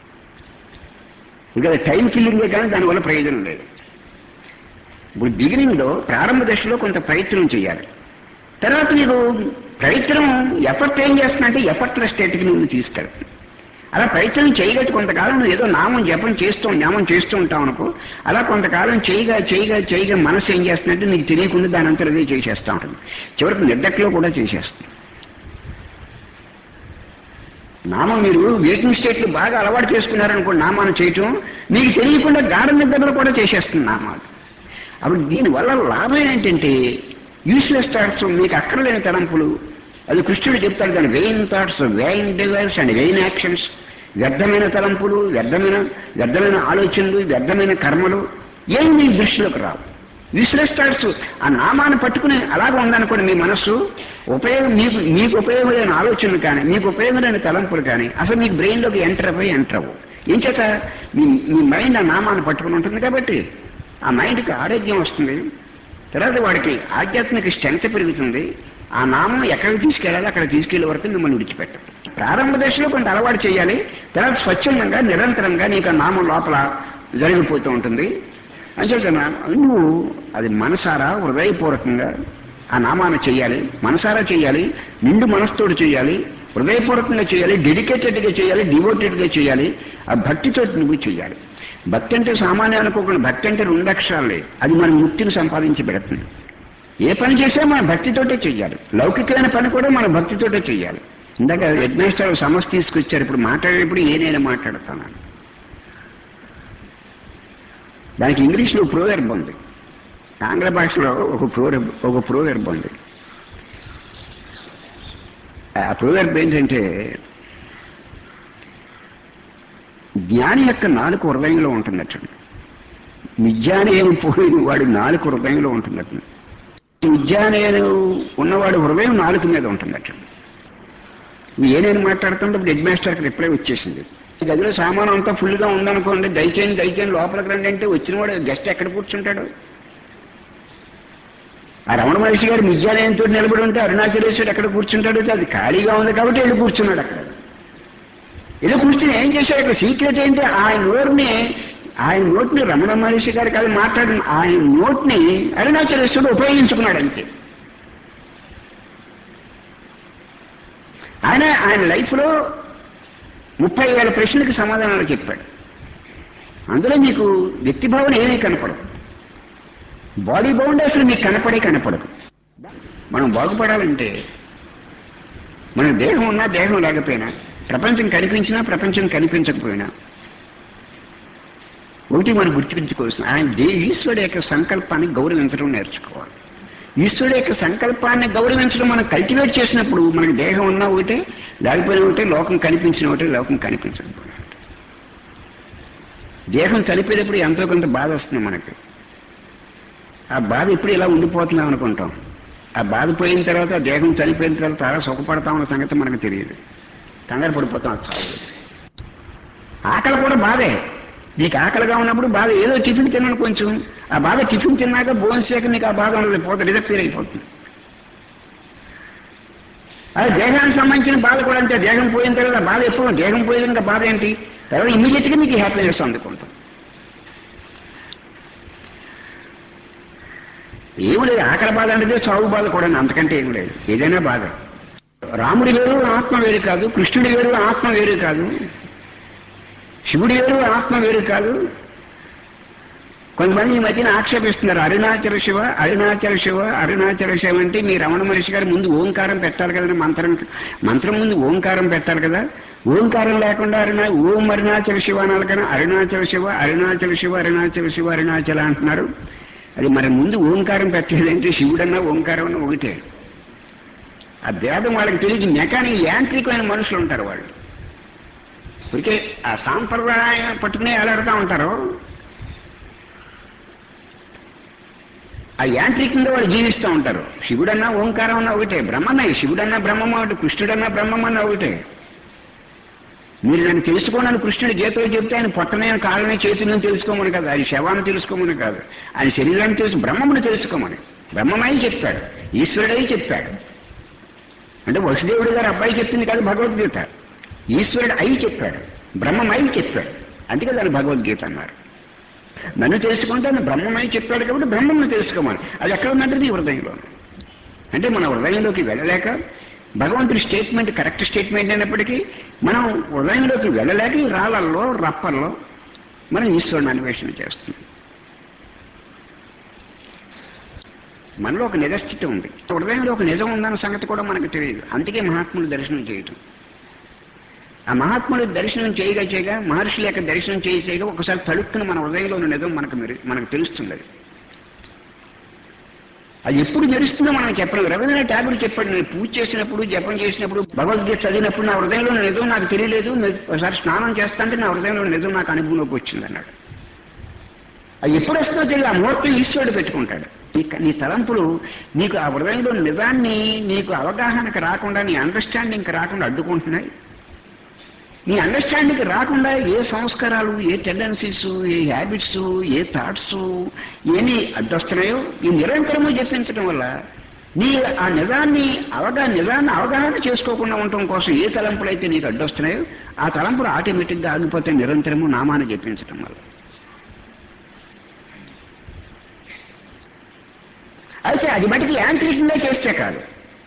ఇంకా టైం కిల్లింగే కానీ దానివల్ల ప్రయోజనం లేదు ఇప్పుడు బిగినింగ్లో ప్రారంభ దశలో కొంత ప్రయత్నం చేయాలి తర్వాత నీకు ప్రయత్నం ఎఫర్ట్ ఏం చేస్తున్నా ఎఫర్ట్ల స్టేట్కి నువ్వు తీసుకెళ్తుంది అలా ప్రయత్నం చేయగలిగి కొంతకాలం నువ్వు ఏదో నామం జపం చేస్తూ నామం చేస్తూ ఉంటావు అనుకో అలా కొంతకాలం చేయగా చేయగా చేయగా మనసు ఏం చేస్తుందంటే నీకు తెలియకుండా దాని అంతా అదే చేసేస్తూ ఉంటుంది చివరికి నిర్దక్లో కూడా చేసేస్తుంది నామం మీరు వెయిటింగ్ స్టేట్లు బాగా అలవాటు చేసుకున్నారనుకో నామాన్ని చేయటం మీకు తెలియకుండా గాఢ నిద్రలో కూడా చేసేస్తుంది నామాలు అప్పుడు దీనివల్ల లాభం ఏంటంటే యూస్లెస్ థాట్స్ మీకు అక్కర్లేని తలంపులు అది కృష్ణుడు చెప్తాడు దాని vain thoughts vain desires and vain actions వ్యర్థమైన తలంపులు వ్యర్థమైన వ్యర్థమైన ఆలోచనలు వ్యర్థమైన కర్మలు ఏమి మీ దృష్టిలోకి రావు యూస్లెస్ థాట్స్ ఆ నామాన్ని పట్టుకుని అలాగే ఉందనుకోండి మీ మనస్సు ఉపయోగం మీకు మీకు ఉపయోగమైన ఆలోచనలు కానీ మీకు ఉపయోగమైన తలంపులు కానీ అసలు మీకు బ్రెయిన్లోకి ఎంటర్ అవ్వి ఎంటర్ అవ్వవు ఏం చేత మీ మీ మైండ్ ఆ నామాన్ని పట్టుకుని ఉంటుంది కాబట్టి ఆ మైండ్కి ఆరోగ్యం వస్తుంది తర్వాత వాడికి ఆధ్యాత్మిక స్ట్రెంగ్త్ పెరుగుతుంది ఆ నామం ఎక్కడికి తీసుకెళ్ళాలి అక్కడ తీసుకెళ్లే వరకు మిమ్మల్ని విడిచిపెట్టదు ప్రారంభ దశలో కొంత అలవాటు చేయాలి తర్వాత స్వచ్ఛందంగా నిరంతరంగా నీకు ఆ నామం లోపల జరిగిపోతూ ఉంటుంది అంచేత నువ్వు అది మనసారా హృదయపూర్వకంగా ఆ నామాన్ని చేయాలి మనసారా చేయాలి నిండు మనసుతోడు చేయాలి హృదయపూర్వకంగా చేయాలి డెడికేటెడ్గా చేయాలి డివోటెడ్గా చేయాలి ఆ భక్తితో నువ్వు చేయాలి భక్తి అంటే సామాన్యం అనుకోకుండా భక్తి అంటే రెండు అక్షరాలే అది మన ముక్తిని సంపాదించి పెడుతుంది ఏ పని చేసినా మన భక్తితోటే చెయ్యాలి లౌకికమైన పని కూడా మన భక్తితోటే చెయ్యాలి ఇందాక యజ్ఞేశ్వర సమస్య తీసుకొచ్చారు ఇప్పుడు మాట్లాడేటప్పుడు ఏ నేను మాట్లాడతాను దానికి ఇంగ్లీష్లో ప్రోగర్బ్ ఉంది ఆంగ్ల భాషలో ఒక ప్రోగర్బ్ ఒక ప్రోగర్బ్ ఉంది ఆ ప్రోగర్బ్ ఏంటంటే జ్ఞాని యొక్క నాలుగు హృదయంలో ఉంటుందట నిజానేమి పోయిన వాడి నాలుగు హృదయంలో ఉంటుందట నిజానేను ఉన్నవాడు హృదయం నాలుగు మీద ఉంటుందట ఏ నేను మాట్లాడుతున్నప్పుడు హెడ్ మాస్టర్కి రిప్లై వచ్చేసింది ఈ గదిలో సామానం అంతా ఫుల్గా ఉందనుకోండి దయచేయండి దయచేయండి లోపలికి రండి అంటే వచ్చిన వాడు గెస్ట్ ఎక్కడ కూర్చుంటాడు ఆ రమణ మహర్షి గారు విద్యాలయంతో నిలబడి ఉంటే అరుణాచలేశ్వరుడు ఎక్కడ కూర్చుంటాడు అది ఖాళీగా ఉంది కాబట్టి వెళ్ళి కూర్చున్నాడు అక్కడ ఏదో కూర్చుని ఏం చేశాడు ఇక్కడ సీక్రెట్ ఏంటి ఆయన నోటిని ఆయన నోటిని రమణ మహర్షి గారు కాదు మాట్లాడిన ఆయన నోటిని అరుణాచలేశ్వరుడు ఉపయోగించుకున్నాడు అంతే ఆయన ఆయన లైఫ్లో ముప్పై వేల ప్రశ్నలకు సమాధానాలు చెప్పాడు అందులో మీకు వ్యక్తిభావన ఏమీ కనపడదు బాడీ బౌండ్ అసలు మీకు కనపడే కనపడదు మనం బాగుపడాలంటే మన దేహం ఉన్నా దేహం లేకపోయినా ప్రపంచం కనిపించినా ప్రపంచం కనిపించకపోయినా ఒకటి మనం గుర్తించుకోవాల్సిన ఆయన దే ఈశ్వరుడు యొక్క సంకల్పాన్ని గౌరవించడం నేర్చుకోవాలి ఈశ్వరుడు యొక్క సంకల్పాన్ని గౌరవించడం మనం కల్టివేట్ చేసినప్పుడు మనకి దేహం ఉన్నా ఒకటే లేకపోయినా ఒకటే లోకం కనిపించిన ఒకటే లోకం కనిపించకపోయినా ఒకటే. దేహం చనిపోయేటప్పుడు ఎంతో కొంత బాధ వస్తుంది మనకి ఆ బాధ ఇప్పుడు ఇలా ఉండిపోతున్నాం అనుకుంటాం ఆ బాధ పోయిన తర్వాత ఆ దేహం చనిపోయిన తర్వాత చాలా సుఖపడతామన్న సంగతి మనకు తెలియదు కంగారు పడిపోతాం అది చాలు ఆకలి కూడా బాధే నీకు ఆకలిగా ఉన్నప్పుడు బాధ ఏదో టిఫిన్ తిన్నాను కొంచెం ఆ బాధ టిఫిన్ తిన్నాక భోజనం నీకు ఆ బాధ ఉండదు పోతుంది రిజక్ట్ అయిపోతుంది అది దేహానికి సంబంధించిన బాధ కూడా అంతే దేహం పోయిన తర్వాత బాధ ఎప్పుడు దేహం పోయిన ఇంకా బాధ ఏంటి తర్వాత ఇమీడియట్గా నీకు హ్యాపీనెస్ అందుకుంటాం ఏమి లేదు ఆకలి బాధ అంటే చావు బాధ కూడా అంతకంటే ఏం లేదు ఏదైనా బాధ రాముడి వేరు ఆత్మ వేరు కాదు కృష్ణుడి వేరు ఆత్మ వేరు కాదు శివుడి వేరు ఆత్మ వేరు కాదు కొంతమంది ఈ మధ్యన ఆక్షేపిస్తున్నారు అరుణాచల శివ అరుణాచల శివ అరుణాచల శివ అంటే మీ రమణ మహర్షి గారు ముందు ఓంకారం పెట్టాలి కదా మంత్రం మంత్రం ముందు ఓంకారం పెట్టాలి కదా ఓంకారం లేకుండా అరుణా ఓం అరుణాచల శివ అనాలి కదా అరుణాచల శివ అరుణాచల శివ అరుణాచల శివ అరుణాచల అంటున్నారు అది మరి ముందు ఓంకారం పెట్టేదంటే శివుడన్నా ఓంకారం అన్నా ఒకటే ఆ భేదం వాళ్ళకి తెలియదు మెకానిక్ యాంత్రికమైన మనుషులు ఉంటారు వాళ్ళు ఇప్పటికే ఆ సాంప్రదాయం పట్టుకునే ఎలాడుతూ ఉంటారు ఆ యాంత్రికంగా వాళ్ళు జీవిస్తూ ఉంటారు శివుడన్నా ఓంకారం అన్నా ఒకటే బ్రహ్మమే శివుడన్నా బ్రహ్మమ్మ ఒకటి కృష్ణుడన్నా బ్రహ్మమన్నా ఒకటే మీరు నన్ను తెలుసుకోనని కృష్ణుడు గీతలో చెప్తే ఆయన పొట్టనే కాళ్ళనే చేతులను తెలుసుకోమని కాదు ఆయన శవాన్ని తెలుసుకోమని కాదు ఆయన శరీరాన్ని తెలుసు బ్రహ్మమును తెలుసుకోమని బ్రహ్మమై చెప్పాడు ఈశ్వరుడై చెప్పాడు అంటే వసుదేవుడు గారు అబ్బాయి చెప్పింది కాదు భగవద్గీత ఈశ్వరుడు అయి చెప్పాడు బ్రహ్మమై చెప్పాడు అందుకే దాన్ని భగవద్గీత అన్నారు నన్ను తెలుసుకుంటే ఆయన బ్రహ్మమై చెప్పాడు కాబట్టి బ్రహ్మను తెలుసుకోమని అది ఎక్కడ ఉన్నది నీ హృదయంలో అంటే మన హృదయంలోకి వెళ్ళలేక భగవంతుడి స్టేట్మెంట్ కరెక్ట్ స్టేట్మెంట్ అయినప్పటికీ మనం హృదయంలోకి వెళ్ళలేక ఈ రాళ్ళల్లో రప్పల్లో మనం ఈశ్వరుని అన్వేషణ చేస్తున్నాం మనలో ఒక నిజస్థితి ఉంది హృదయంలో ఒక నిజం ఉందన్న సంగతి కూడా మనకు తెలియదు అందుకే మహాత్ముడు దర్శనం చేయటం ఆ మహాత్ముడు దర్శనం చేయగా చేయగా మహర్షుల యొక్క దర్శనం చేయ చేయగా ఒకసారి తడుక్కున మన హృదయంలో ఉన్న నిజం మనకు మెరు- మనకు తెలుస్తుంది అది అది ఎప్పుడు మెరుస్తుందో మనం చెప్పలేము రవీంద్రనాథ్ ఠాగూర్ చెప్పాడు నేను పూజ చేసినప్పుడు జపం చేసినప్పుడు భగవద్గీత చదివినప్పుడు నా హృదయంలో ఉన్న నిజం నాకు తెలియలేదు నేను ఒకసారి స్నానం చేస్తాంటే నా హృదయంలో ఉన్న నిజం నాకు అనుభవంలోకి వచ్చింది అన్నాడు అది ఎప్పుడు వస్తుందో తెలియదు ఆ ముహూర్తం ఈశ్వరుడు పెట్టుకుంటాడు నీ నీ తలంపులు నీకు ఆ హృదయంలో నిజాన్ని నీకు అవగాహనకు రాకుండా నీ అండర్స్టాండింగ్కి రాకుండా అడ్డుకుంటున్నాయి నీ అండర్స్టాండింగ్ రాకుండా ఏ సంస్కారాలు ఏ టెండెన్సీస్ ఏ హ్యాబిట్స్ ఏ థాట్స్ ఏమి అడ్డొస్తున్నాయో ఈ నిరంతరము జపించడం వల్ల నీ ఆ నిజాన్ని అవగా నిజాన్ని అవగాహన చేసుకోకుండా ఉండటం కోసం ఏ తలంపులు అయితే నీకు అడ్డొస్తున్నాయో ఆ తలంపులు ఆటోమేటిక్గా ఆగిపోతే నిరంతరము నామాన్ని జపించడం వల్ల అయితే అది మటుకు యాంత్రికంగా చేస్తే కాదు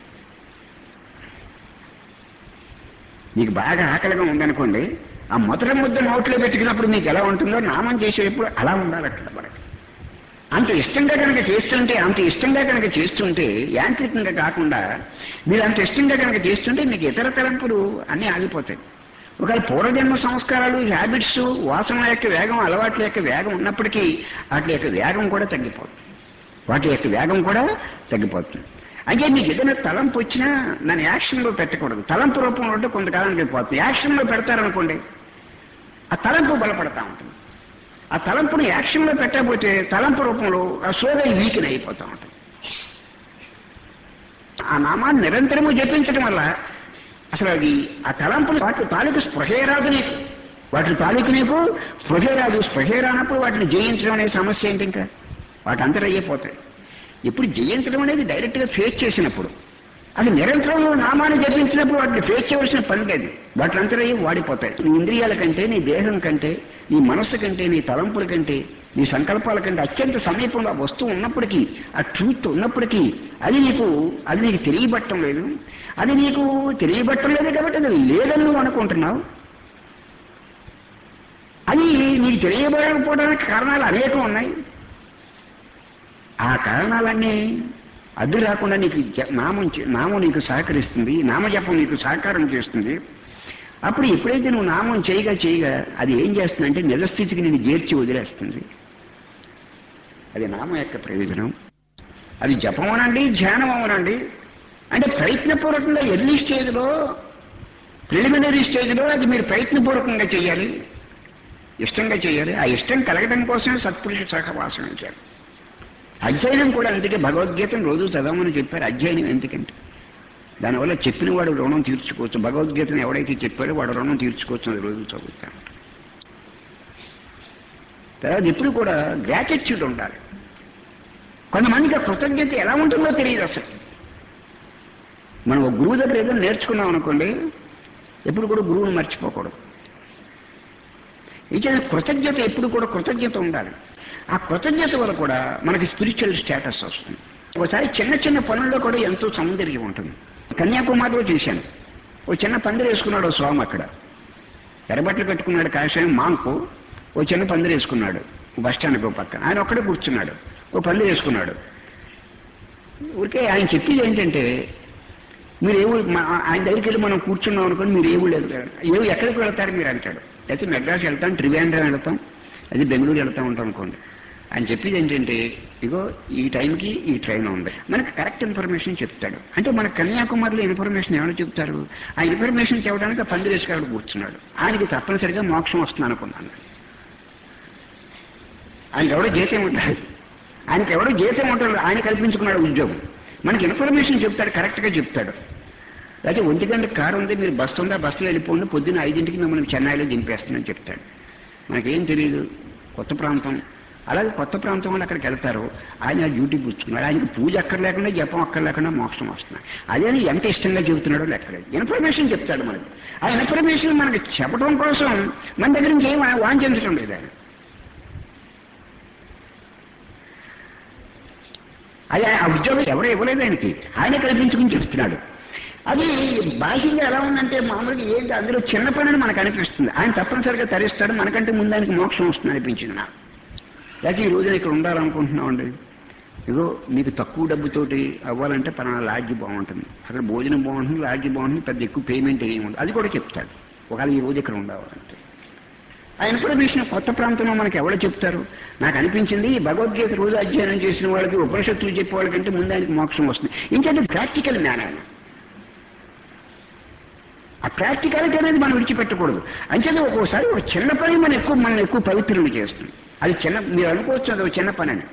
మీకు బాగా ఆకలిగా ఉందనుకోండి ఆ మొదటి ముద్ద నోట్లో పెట్టుకున్నప్పుడు మీకు ఎలా ఉంటుందో నామం చేసేటప్పుడు అలా ఉండాలి అక్కడ మనకి అంత ఇష్టంగా కనుక చేస్తుంటే అంత ఇష్టంగా కనుక చేస్తుంటే యాంత్రికంగా కాకుండా మీరు అంత ఇష్టంగా కనుక చేస్తుంటే మీకు ఇతర తలంపులు అన్నీ ఆగిపోతాయి ఒకవేళ పూర్వజన్మ సంస్కారాలు హ్యాబిట్స్ వాసనల యొక్క వేగం అలవాట్ల యొక్క వేగం ఉన్నప్పటికీ వాటి యొక్క వేగం కూడా తగ్గిపోతుంది వాటి యొక్క వేగం కూడా తగ్గిపోతుంది అంటే మీకు ఏదైనా తలంపు వచ్చినా దాన్ని యాక్షన్లో పెట్టకూడదు తలంపు రూపంలో ఉంటే కొంతకాలానికి వెళ్ళిపోతుంది యాక్షన్లో పెడతారనుకోండి ఆ తలంపు బలపడతా ఉంటుంది ఆ తలంపుని యాక్షన్లో పెట్టకపోతే తలంపు రూపంలో ఆ సోద వీకిన్ అయిపోతూ ఉంటుంది ఆ నామాన్ని నిరంతరము జపించడం వల్ల అసలు అది ఆ తలంపులు వాటి తాలూకు స్పృహే రాదు నీకు వాటి తాలూకు నీకు స్పృహే రాదు స్పృహే రానప్పుడు వాటిని జయించడం అనే సమస్య ఏంటి ఇంకా వాటి అంతరయ్యిపోతాయి ఇప్పుడు జయించడం అనేది డైరెక్ట్గా ఫేస్ చేసినప్పుడు అది నిరంతరం నామాన్ని జపించినప్పుడు వాటిని ఫేస్ చేయవలసిన పని లేదు వాటి అంతరయ్యి వాడిపోతాయి నీ ఇంద్రియాల కంటే నీ దేహం కంటే నీ మనస్సు కంటే నీ తలంపుల కంటే నీ సంకల్పాల కంటే అత్యంత సమీపంలో ఆ వస్తువు ఉన్నప్పటికీ ఆ ట్రూత్ ఉన్నప్పటికీ అది నీకు అది నీకు తెలియబట్టం లేదు అది నీకు తెలియబట్టం లేదు కాబట్టి అది లేదని నువ్వు అనుకుంటున్నావు అది నీకు తెలియబడకపోవడానికి కారణాలు అనేకం ఉన్నాయి ఆ కారణాలన్నీ అడ్డు రాకుండా నీకు జ- నామం చే- నామం నీకు సహకరిస్తుంది నామజపం నీకు సహకారం చేస్తుంది అప్పుడు ఎప్పుడైతే నువ్వు నామం చేయగా చేయగా అది ఏం చేస్తుందంటే నిజస్థితికి నేను చేర్చి వదిలేస్తుంది అది నామం యొక్క ప్రయోజనం అది జపం అనండి ధ్యానం అవనండి అంటే ప్రయత్నపూర్వకంగా ఎర్లీ స్టేజ్లో ప్రిలిమినరీ స్టేజ్లో అది మీరు ప్రయత్నపూర్వకంగా చేయాలి ఇష్టంగా చేయాలి ఆ ఇష్టం కలగడం కోసమే సత్పురుష సహవాసం ఇచ్చారు అధ్యయనం కూడా అందుకే భగవద్గీతను రోజు చదవమని చెప్పారు అధ్యయనం ఎందుకంటే దానివల్ల చెప్పిన వాడు రుణం తీర్చుకోవచ్చు భగవద్గీతను ఎవడైతే చెప్పాడో వాడు రుణం తీర్చుకోవచ్చు అది రోజు చదువుతాను తర్వాత ఎప్పుడు కూడా గ్రాటిట్యూడ్ ఉండాలి కొంతమందికి ఆ కృతజ్ఞత ఎలా ఉంటుందో తెలియదు అసలు మనం ఒక గురువు దగ్గర ఏదో నేర్చుకున్నాం అనుకోండి ఎప్పుడు కూడా గురువుని మర్చిపోకూడదు ఇచ్చిన కృతజ్ఞత ఎప్పుడు కూడా కృతజ్ఞత ఉండాలి ఆ కృతజ్ఞత వల్ల కూడా మనకి స్పిరిచువల్ స్టేటస్ వస్తుంది ఒకసారి చిన్న చిన్న పనుల్లో కూడా ఎంతో సౌందర్యం ఉంటుంది కన్యాకుమారిలో చూశాను ఓ చిన్న పందిరి వేసుకున్నాడు ఓ స్వామి అక్కడ ఎర్రబట్టలు కట్టుకున్నాడు కాషాయం మాంకు ఓ చిన్న పందిరి వేసుకున్నాడు బస్ స్టాండ్కి పక్కన ఆయన ఒక్కడే కూర్చున్నాడు ఓ పందిరి వేసుకున్నాడు ఊరికే ఆయన చెప్పేది ఏంటంటే మీరు ఏ ఊరు మా- ఆయన దగ్గరికి వెళ్ళి మనం కూర్చున్నాం అనుకోండి మీరు ఏ ఊళ్ళు వెళ్తారు ఏ ఎక్కడికి వెళ్తారు మీరు అంటాడు అయితే మెడ్రాస్ వెళ్తాం త్రివేంద్రం వెళ్తాం అది బెంగళూరు వెళ్తాం ఉంటాం అనుకోండి ఆయన చెప్పేది ఏంటంటే ఇగో ఈ టైంకి ఈ ట్రైన్ ఉంది మనకు కరెక్ట్ ఇన్ఫర్మేషన్ చెప్తాడు అంటే మన కన్యాకుమారిలో ఇన్ఫర్మేషన్ ఏమైనా చెప్తారు ఆ ఇన్ఫర్మేషన్ చెప్పడానికి ఆ పందిరేసుకాడు కూర్చున్నాడు ఆయనకి తప్పనిసరిగా మోక్షం వస్తుంది అనుకున్నాను ఆయనకి ఎవడో జీతం ఉంటాడు ఆయనకి ఎవడో జీతం ఉంటాడు ఆయన కల్పించుకున్నాడు ఉద్యోగం మనకి ఇన్ఫర్మేషన్ చెప్తాడు కరెక్ట్గా చెప్తాడు అయితే ఒంటి గంట కారు ఉంది మీరు బస్సు ఉందా బస్సులో వెళ్ళిపోండి పొద్దున్న ఐదింటికి మిమ్మల్ని చెన్నైలో దింపేస్తుందని చెప్తాడు మనకేం తెలియదు కొత్త ప్రాంతం అలాగే కొత్త ప్రాంతం వాళ్ళు అక్కడికి వెళ్తారు ఆయన డ్యూటీ పుచ్చుకున్నాడు ఆయనకి పూజ అక్కర్లేకుండా జపం అక్కర్లేకుండా మోక్షం వస్తున్నాయి అదే ఎంత ఇష్టంగా చెబుతున్నాడో లెక్కలేదు ఇన్ఫర్మేషన్ చెప్తాడు మనకి ఆ ఇన్ఫర్మేషన్ మనకి చెప్పడం కోసం మన దగ్గర నుంచి ఏం వాంఛించడం లేదు ఆయన అది ఆ ఉద్యోగం ఎవరో ఇవ్వలేదు ఆయనకి ఆయన కల్పించుకుని చెప్తున్నాడు అది బాహ్యంగా ఎలా ఉందంటే మామూలుగా ఏంటి అందులో చిన్న పని మనకు అనిపిస్తుంది ఆయన తప్పనిసరిగా తరిస్తాడు మనకంటే ముందు ఆయనకి మోక్షం వస్తుంది అనిపించింది నాకు లేకపోతే ఈ రోజున ఇక్కడ ఉండాలనుకుంటున్నామండి ఇగో మీకు తక్కువ డబ్బుతోటి అవ్వాలంటే పలానా లాడ్జి బాగుంటుంది అక్కడ భోజనం బాగుంటుంది లాడ్జి బాగుంటుంది పెద్ద ఎక్కువ పేమెంట్ ఏమి ఉండదు అది కూడా చెప్తాడు ఒకవేళ ఈ రోజు ఇక్కడ ఉండాలంటే ఆ ఇన్ఫర్మేషన్ కొత్త ప్రాంతంలో మనకి ఎవరు చెప్తారు నాకు అనిపించింది ఈ భగవద్గీత రోజు అధ్యయనం చేసిన వాళ్ళకి ఉపనిషత్తులు చెప్పే వాళ్ళకంటే ముందు ఆయనకి మోక్షం వస్తుంది ఇంకంటే ప్రాక్టికల్ జ్ఞానాన్ని ఆ ప్రాక్టికాలిటీ అనేది మనం విడిచిపెట్టకూడదు అంచేది ఒక్కోసారి ఒక చిన్న పని మనం ఎక్కువ మనం ఎక్కువ పవిత్రులు చేస్తుంది అది చిన్న మీరు అనుకోవచ్చు అది ఒక చిన్న పని అని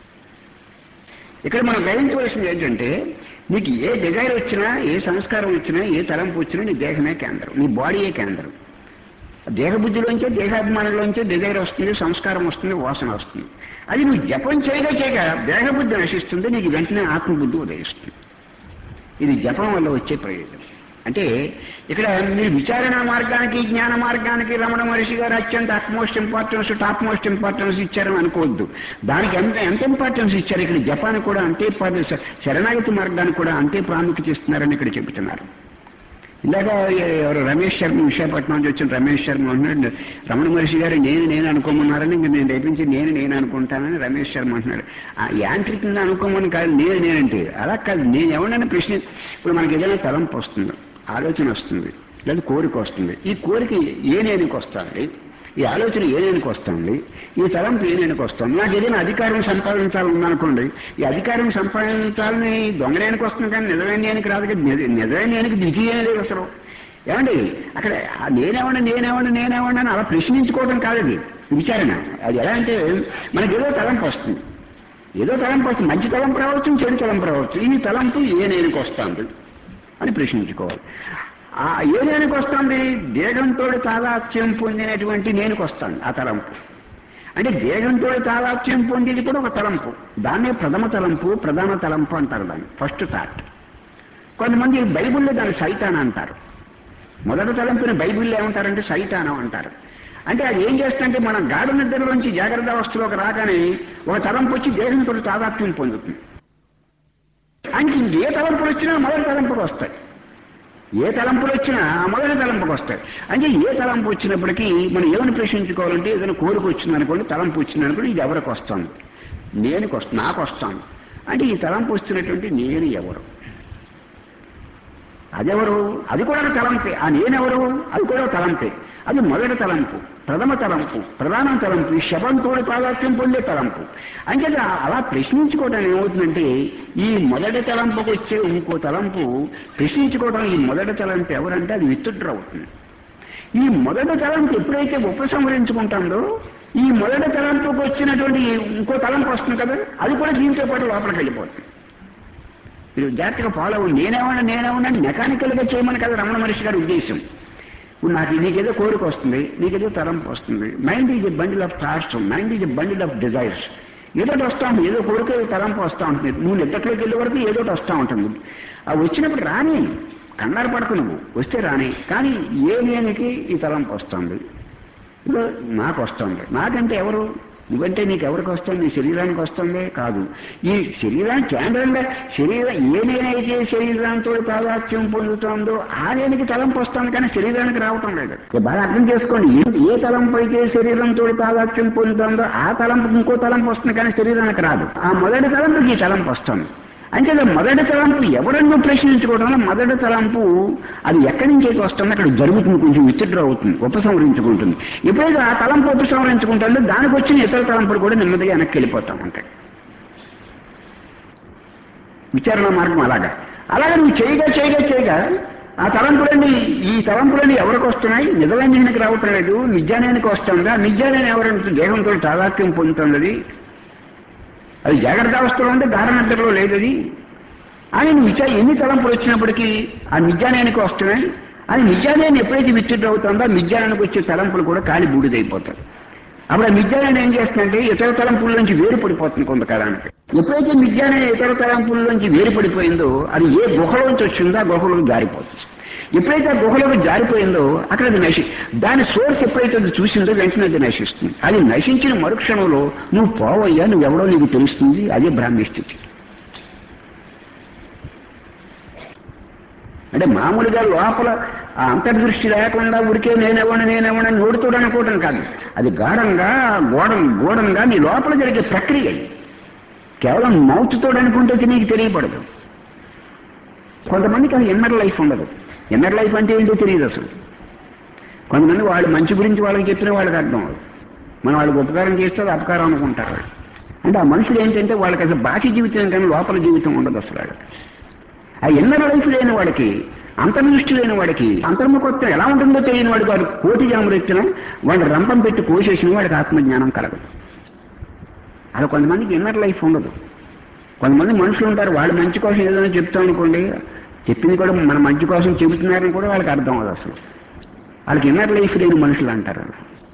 ఇక్కడ మనం గ్రహించవలసింది ఏంటంటే నీకు ఏ డిజైర్ వచ్చినా ఏ సంస్కారం వచ్చినా ఏ తలంపు వచ్చినా నీ దేహమే కేంద్రం నీ బాడీయే కేంద్రం దేహబుద్ధిలోంచే దేహాభిమానంలోంచే డిజైర్ వస్తుంది సంస్కారం వస్తుంది వాసన వస్తుంది అది నువ్వు జపం చేయగా చేయగా దేహబుద్ధి నశిస్తుంది నీకు వెంటనే ఆత్మబుద్ధి ఉదయిస్తుంది ఇది జపం వల్ల వచ్చే ప్రయోజనం అంటే ఇక్కడ మీరు విచారణ మార్గానికి జ్ఞాన మార్గానికి రమణ మహర్షి గారు అత్యంత utmost importance top most importance ఇచ్చారని అనుకోవద్దు దానికి ఎంత ఎంత ఇంపార్టెన్స్ ఇచ్చారు ఇక్కడ జపాన్ కూడా అంతే ఇంపార్టెన్స్ శరణాగతి మార్గానికి కూడా అంతే ప్రాముఖ్యత ఇస్తున్నారని ఇక్కడ చెబుతున్నారు ఇందాక ఎవరు రమేష్ శర్మ విశాఖపట్నం నుంచి వచ్చిన రమేష్ శర్మ అంటున్నాడు రమణ మహర్షి గారు నేను నేను అనుకోమన్నారని ఇంక నేను రేపించి నేను నేను అనుకుంటానని రమేష్ శర్మ అంటున్నాడు ఆ యాంత్రికంగా అనుకోమని కాదు నేను నేనంటే అలా కాదు నేను ఎవరైనా ప్రశ్న ఇప్పుడు మనకి ఏదైనా తలంపు వస్తుంది ఆలోచన వస్తుంది లేదా కోరిక వస్తుంది ఈ కోరిక ఏ నేనుకి వస్తుంది ఈ ఆలోచన ఏ నేనుకి వస్తుంది ఈ తలంపు ఏ నేనుకి వస్తుంది నాకు ఏదైనా అధికారం సంపాదించాలని అనుకోండి ఈ అధికారం సంపాదించాలని దొంగనేనికి వస్తుంది కానీ నిజమైన నేనికి రాదు కదా నిజ- నిజమైన నేనికి ద్వితీయ లేదు అసలు ఏమండి అక్కడ ఆ నేనేమన్నా నేనేమన్నా నేనేమన్నా అని అలా ప్రశ్నించుకోవడం కాదు అది విచారణ అది ఎలా అంటే మనకి ఏదో తలంపు వస్తుంది ఏదో తలంపు వస్తుంది మంచి తలంపు రావచ్చు చెడు తలంపు రావచ్చు ఈ తలంపు ఏ నేనుకి వస్తుంది అని ప్రశ్నించుకోవాలి ఆ ఏ నేనుకి వస్తుంది దేహంతో తాదాత్యం పొందినటువంటి నేనుకి వస్తుంది ఆ తలంపు అంటే దేహంతో తాదాత్యం పొందేది కూడా ఒక తలంపు దాన్నే ప్రథమ తలంపు ప్రధాన తలంపు అంటారు దాన్ని ఫస్ట్ థాట్ కొంతమంది బైబిల్లో దాన్ని సైతాన్ అంటారు మొదటి తలంపుని బైబిల్లో ఏమంటారంటే సైతానం అంటారు అంటే అది ఏం చేస్తుందంటే మనం గాఢ నిద్రలోంచి జాగ్రత్త అవస్థలోకి రాగానే ఒక తలంపు వచ్చి దేహంతో తాదాత్మ్యం పొందుతుంది అంటే ఏ తలంపులు వచ్చినా మొదటి తలంపుకు వస్తాయి ఏ తలంపులు వచ్చినా ఆ మొదటి తలంపుకు వస్తాయి అంటే ఏ తలంపు వచ్చినప్పటికీ మనం ఏమని ప్రశ్నించుకోవాలంటే ఏదైనా కోరిక వచ్చింది అనుకోండి తలంపు వచ్చింది అనుకోండి ఇది ఎవరికి వస్తుంది నేనుకు వస్తుంది నాకు వస్తాను అంటే ఈ తలంపు వస్తున్నటువంటి నేను ఎవరు అదెవరు అది కూడా ఒక తలంపే ఆ నేనెవరు అది కూడా ఒక తలంపే అది మొదటి తలంపు ప్రథమ తలంపు ప్రధాన తలంపు ఈ శబంతోడి పాదాత్యం పొందే తలంపు అంటే అలా ప్రశ్నించుకోవడం ఏమవుతుందంటే ఈ మొదటి తలంపుకు వచ్చే ఇంకో తలంపు ప్రశ్నించుకోవడం ఈ మొదటి తలంపు ఎవరంటే అది విత్తుడ్ర అవుతుంది ఈ మొదటి తలంపు ఎప్పుడైతే ఉపసంహరించుకుంటాడో ఈ మొదటి తలంపుకి వచ్చినటువంటి ఇంకో తలంపు వస్తుంది కదా అది కూడా దీంతో పాటు లోపలికి వెళ్ళిపోతుంది మీరు జాగ్రత్తగా ఫాలో అవ్వండి నేనేమన్నా నేనేమన్నా మెకానికల్గా చేయమని కదా రమణ మహర్షి గారి ఉద్దేశం ఇప్పుడు నాకు నీకేదో కోరిక వస్తుంది నీకేదో తలంపు వస్తుంది mind is a bundle of thoughts mind is a bundle of desires ఏదో వస్తూ ఉంటుంది ఏదో కోరిక ఏదో తలంపు వస్తూ ఉంటుంది నువ్వు నిద్రలోకి వెళ్ళే వరకు ఏదో వస్తూ ఉంటుంది ఆ వచ్చినప్పుడు రాని కంగారు పడకు నువ్వు వస్తే రాని కానీ ఏ నేనికి ఈ తలంపు వస్తుంది ఇదో నాకు వస్తుంది నాకంటే ఎవరు నువ్వంటే నీకు ఎవరికి వస్తుంది నీ శరీరానికి వస్తుంది కాదు ఈ శరీరానికి కేంద్రంగా శరీరం ఏ నేనైతే శరీరంతో తాదాత్యం పొందుతుందో ఆ నేనికి తలంపు వస్తుంది కానీ శరీరానికి రావటం లేదు ఇది బాగా అర్థం చేసుకోండి ఏ- ఏ తలంపు అయితే శరీరంతో తాదాత్యం పొందుతుందో ఆ తలంపు ఇంకో తలంపు వస్తుంది కానీ శరీరానికి రాదు ఆ మొదటి తలంపుకి ఈ తలంపు వస్తుంది అంటే మొదటి తలంపు ఎవరన్నా ప్రశ్నించుకోవడం వల్ల మొదటి తలంపు అది ఎక్కడి నుంచి అయితే వస్తుందో అక్కడ జరుగుతుంది కొంచెం విత్డ్రా అవుతుంది ఉపసంహరించుకుంటుంది ఎప్పుడైతే ఆ తలంపు ఉపసంహరించుకుంటుందో దానికి వచ్చిన ఇతర తలంపులు కూడా నెమ్మదిగా వెనక్కి వెళ్ళిపోతా ఉంటాయి విచారణ మార్గం అలాగా అలాగే నువ్వు చేయగా చేయగా చేయగా ఆ తలంపులన్నీ ఈ తలంపులన్నీ ఎవరికి వస్తున్నాయి నిజలంజనానికి రావటం లేదు నిజానానికి వస్తుందా నిజానాన్ని ఎవరైనా దేహంతో తాదాత్యం పొందుతున్నది అది జాగ్రత్త అవస్థలో ఉంటే గాఢ నిద్రలో లేదు అది అని నువ్వు విచార ఎన్ని తలంపులు వచ్చినప్పటికీ ఆ నిజానానికి వస్తున్నాయి అని నిజానాన్ని ఎప్పుడైతే విచ్చుట్ అవుతుందో ఆ నిజానానికి వచ్చే తలంపులు కూడా కాలి బూడిదైపోతాయి అప్పుడు ఆ మిథ్యాన్ని ఏం చేస్తుందంటే ఇతర తలంపుల నుంచి వేరుపడిపోతుంది కొంతకాలానికి ఎప్పుడైతే మిథ్యాన్ని ఇతర తలంపుల నుంచి వేరుపడిపోయిందో అది ఏ గుహలోంచి వచ్చిందో ఆ గుహలోకి జారిపోతుంది ఎప్పుడైతే ఆ గుహలోకి జారిపోయిందో అక్కడ అది నశి దాని సోర్స్ ఎప్పుడైతే అది చూసిందో వెంటనే అది నశిస్తుంది అది నశించిన మరుక్షణంలో నువ్వు పోవయ్యా నువ్వెవడో నీకు తెలుస్తుంది అదే బ్రాహ్మీ స్థితి అంటే మామూలుగా లోపల ఆ అంతర్దృష్టి లేకుండా ఉరికే నేనెవను నేనెవను నోడుతోడు అనుకోవడం కాదు అది గాఢంగా గోడం గోడంగా నీ లోపల జరిగే ప్రక్రియ ఇది. కేవలం మౌత్తో అనుకుంటే అది నీకు తెలియపడదు కొంతమందికి అది ఇన్నర్ లైఫ్ ఉండదు ఇన్నర్ లైఫ్ అంటే ఏంటో తెలియదు అసలు కొంతమంది వాళ్ళు మంచి గురించి వాళ్ళకి చెప్పిన వాళ్ళకి అర్థం అవ్వదు మనం వాళ్ళకి ఉపకారం చేస్తే అది అపకారం అనుకుంటారు వాళ్ళు అంటే ఆ మనుషులు ఏంటంటే వాళ్ళకి అసలు బాకీ జీవితం కానీ లోపల జీవితం ఉండదు అసలు వాళ్ళకి ఆ ఇన్నర్ లైఫ్ లేని వాడికి అంతర్దృష్టి లేని వాడికి అంతర్ముఖత్వం ఎలా ఉంటుందో తెలియని వాడికి వాడు కోటి జాములు ఎత్తినా వాడు రంపం పెట్టి కోసేసిన వాడికి ఆత్మజ్ఞానం కలగదు అది కొంతమందికి ఇన్నర్ లైఫ్ ఉండదు కొంతమంది మనుషులు ఉంటారు వాళ్ళ మంచి కోసం ఏదైనా చెప్తాం అనుకోండి చెప్పింది కూడా మన మంచి కోసం చెబుతున్నారని కూడా వాళ్ళకి అర్థం అవ్వదు అసలు వాళ్ళకి ఇన్నర్ లైఫ్ లేని మనుషులు అంటారు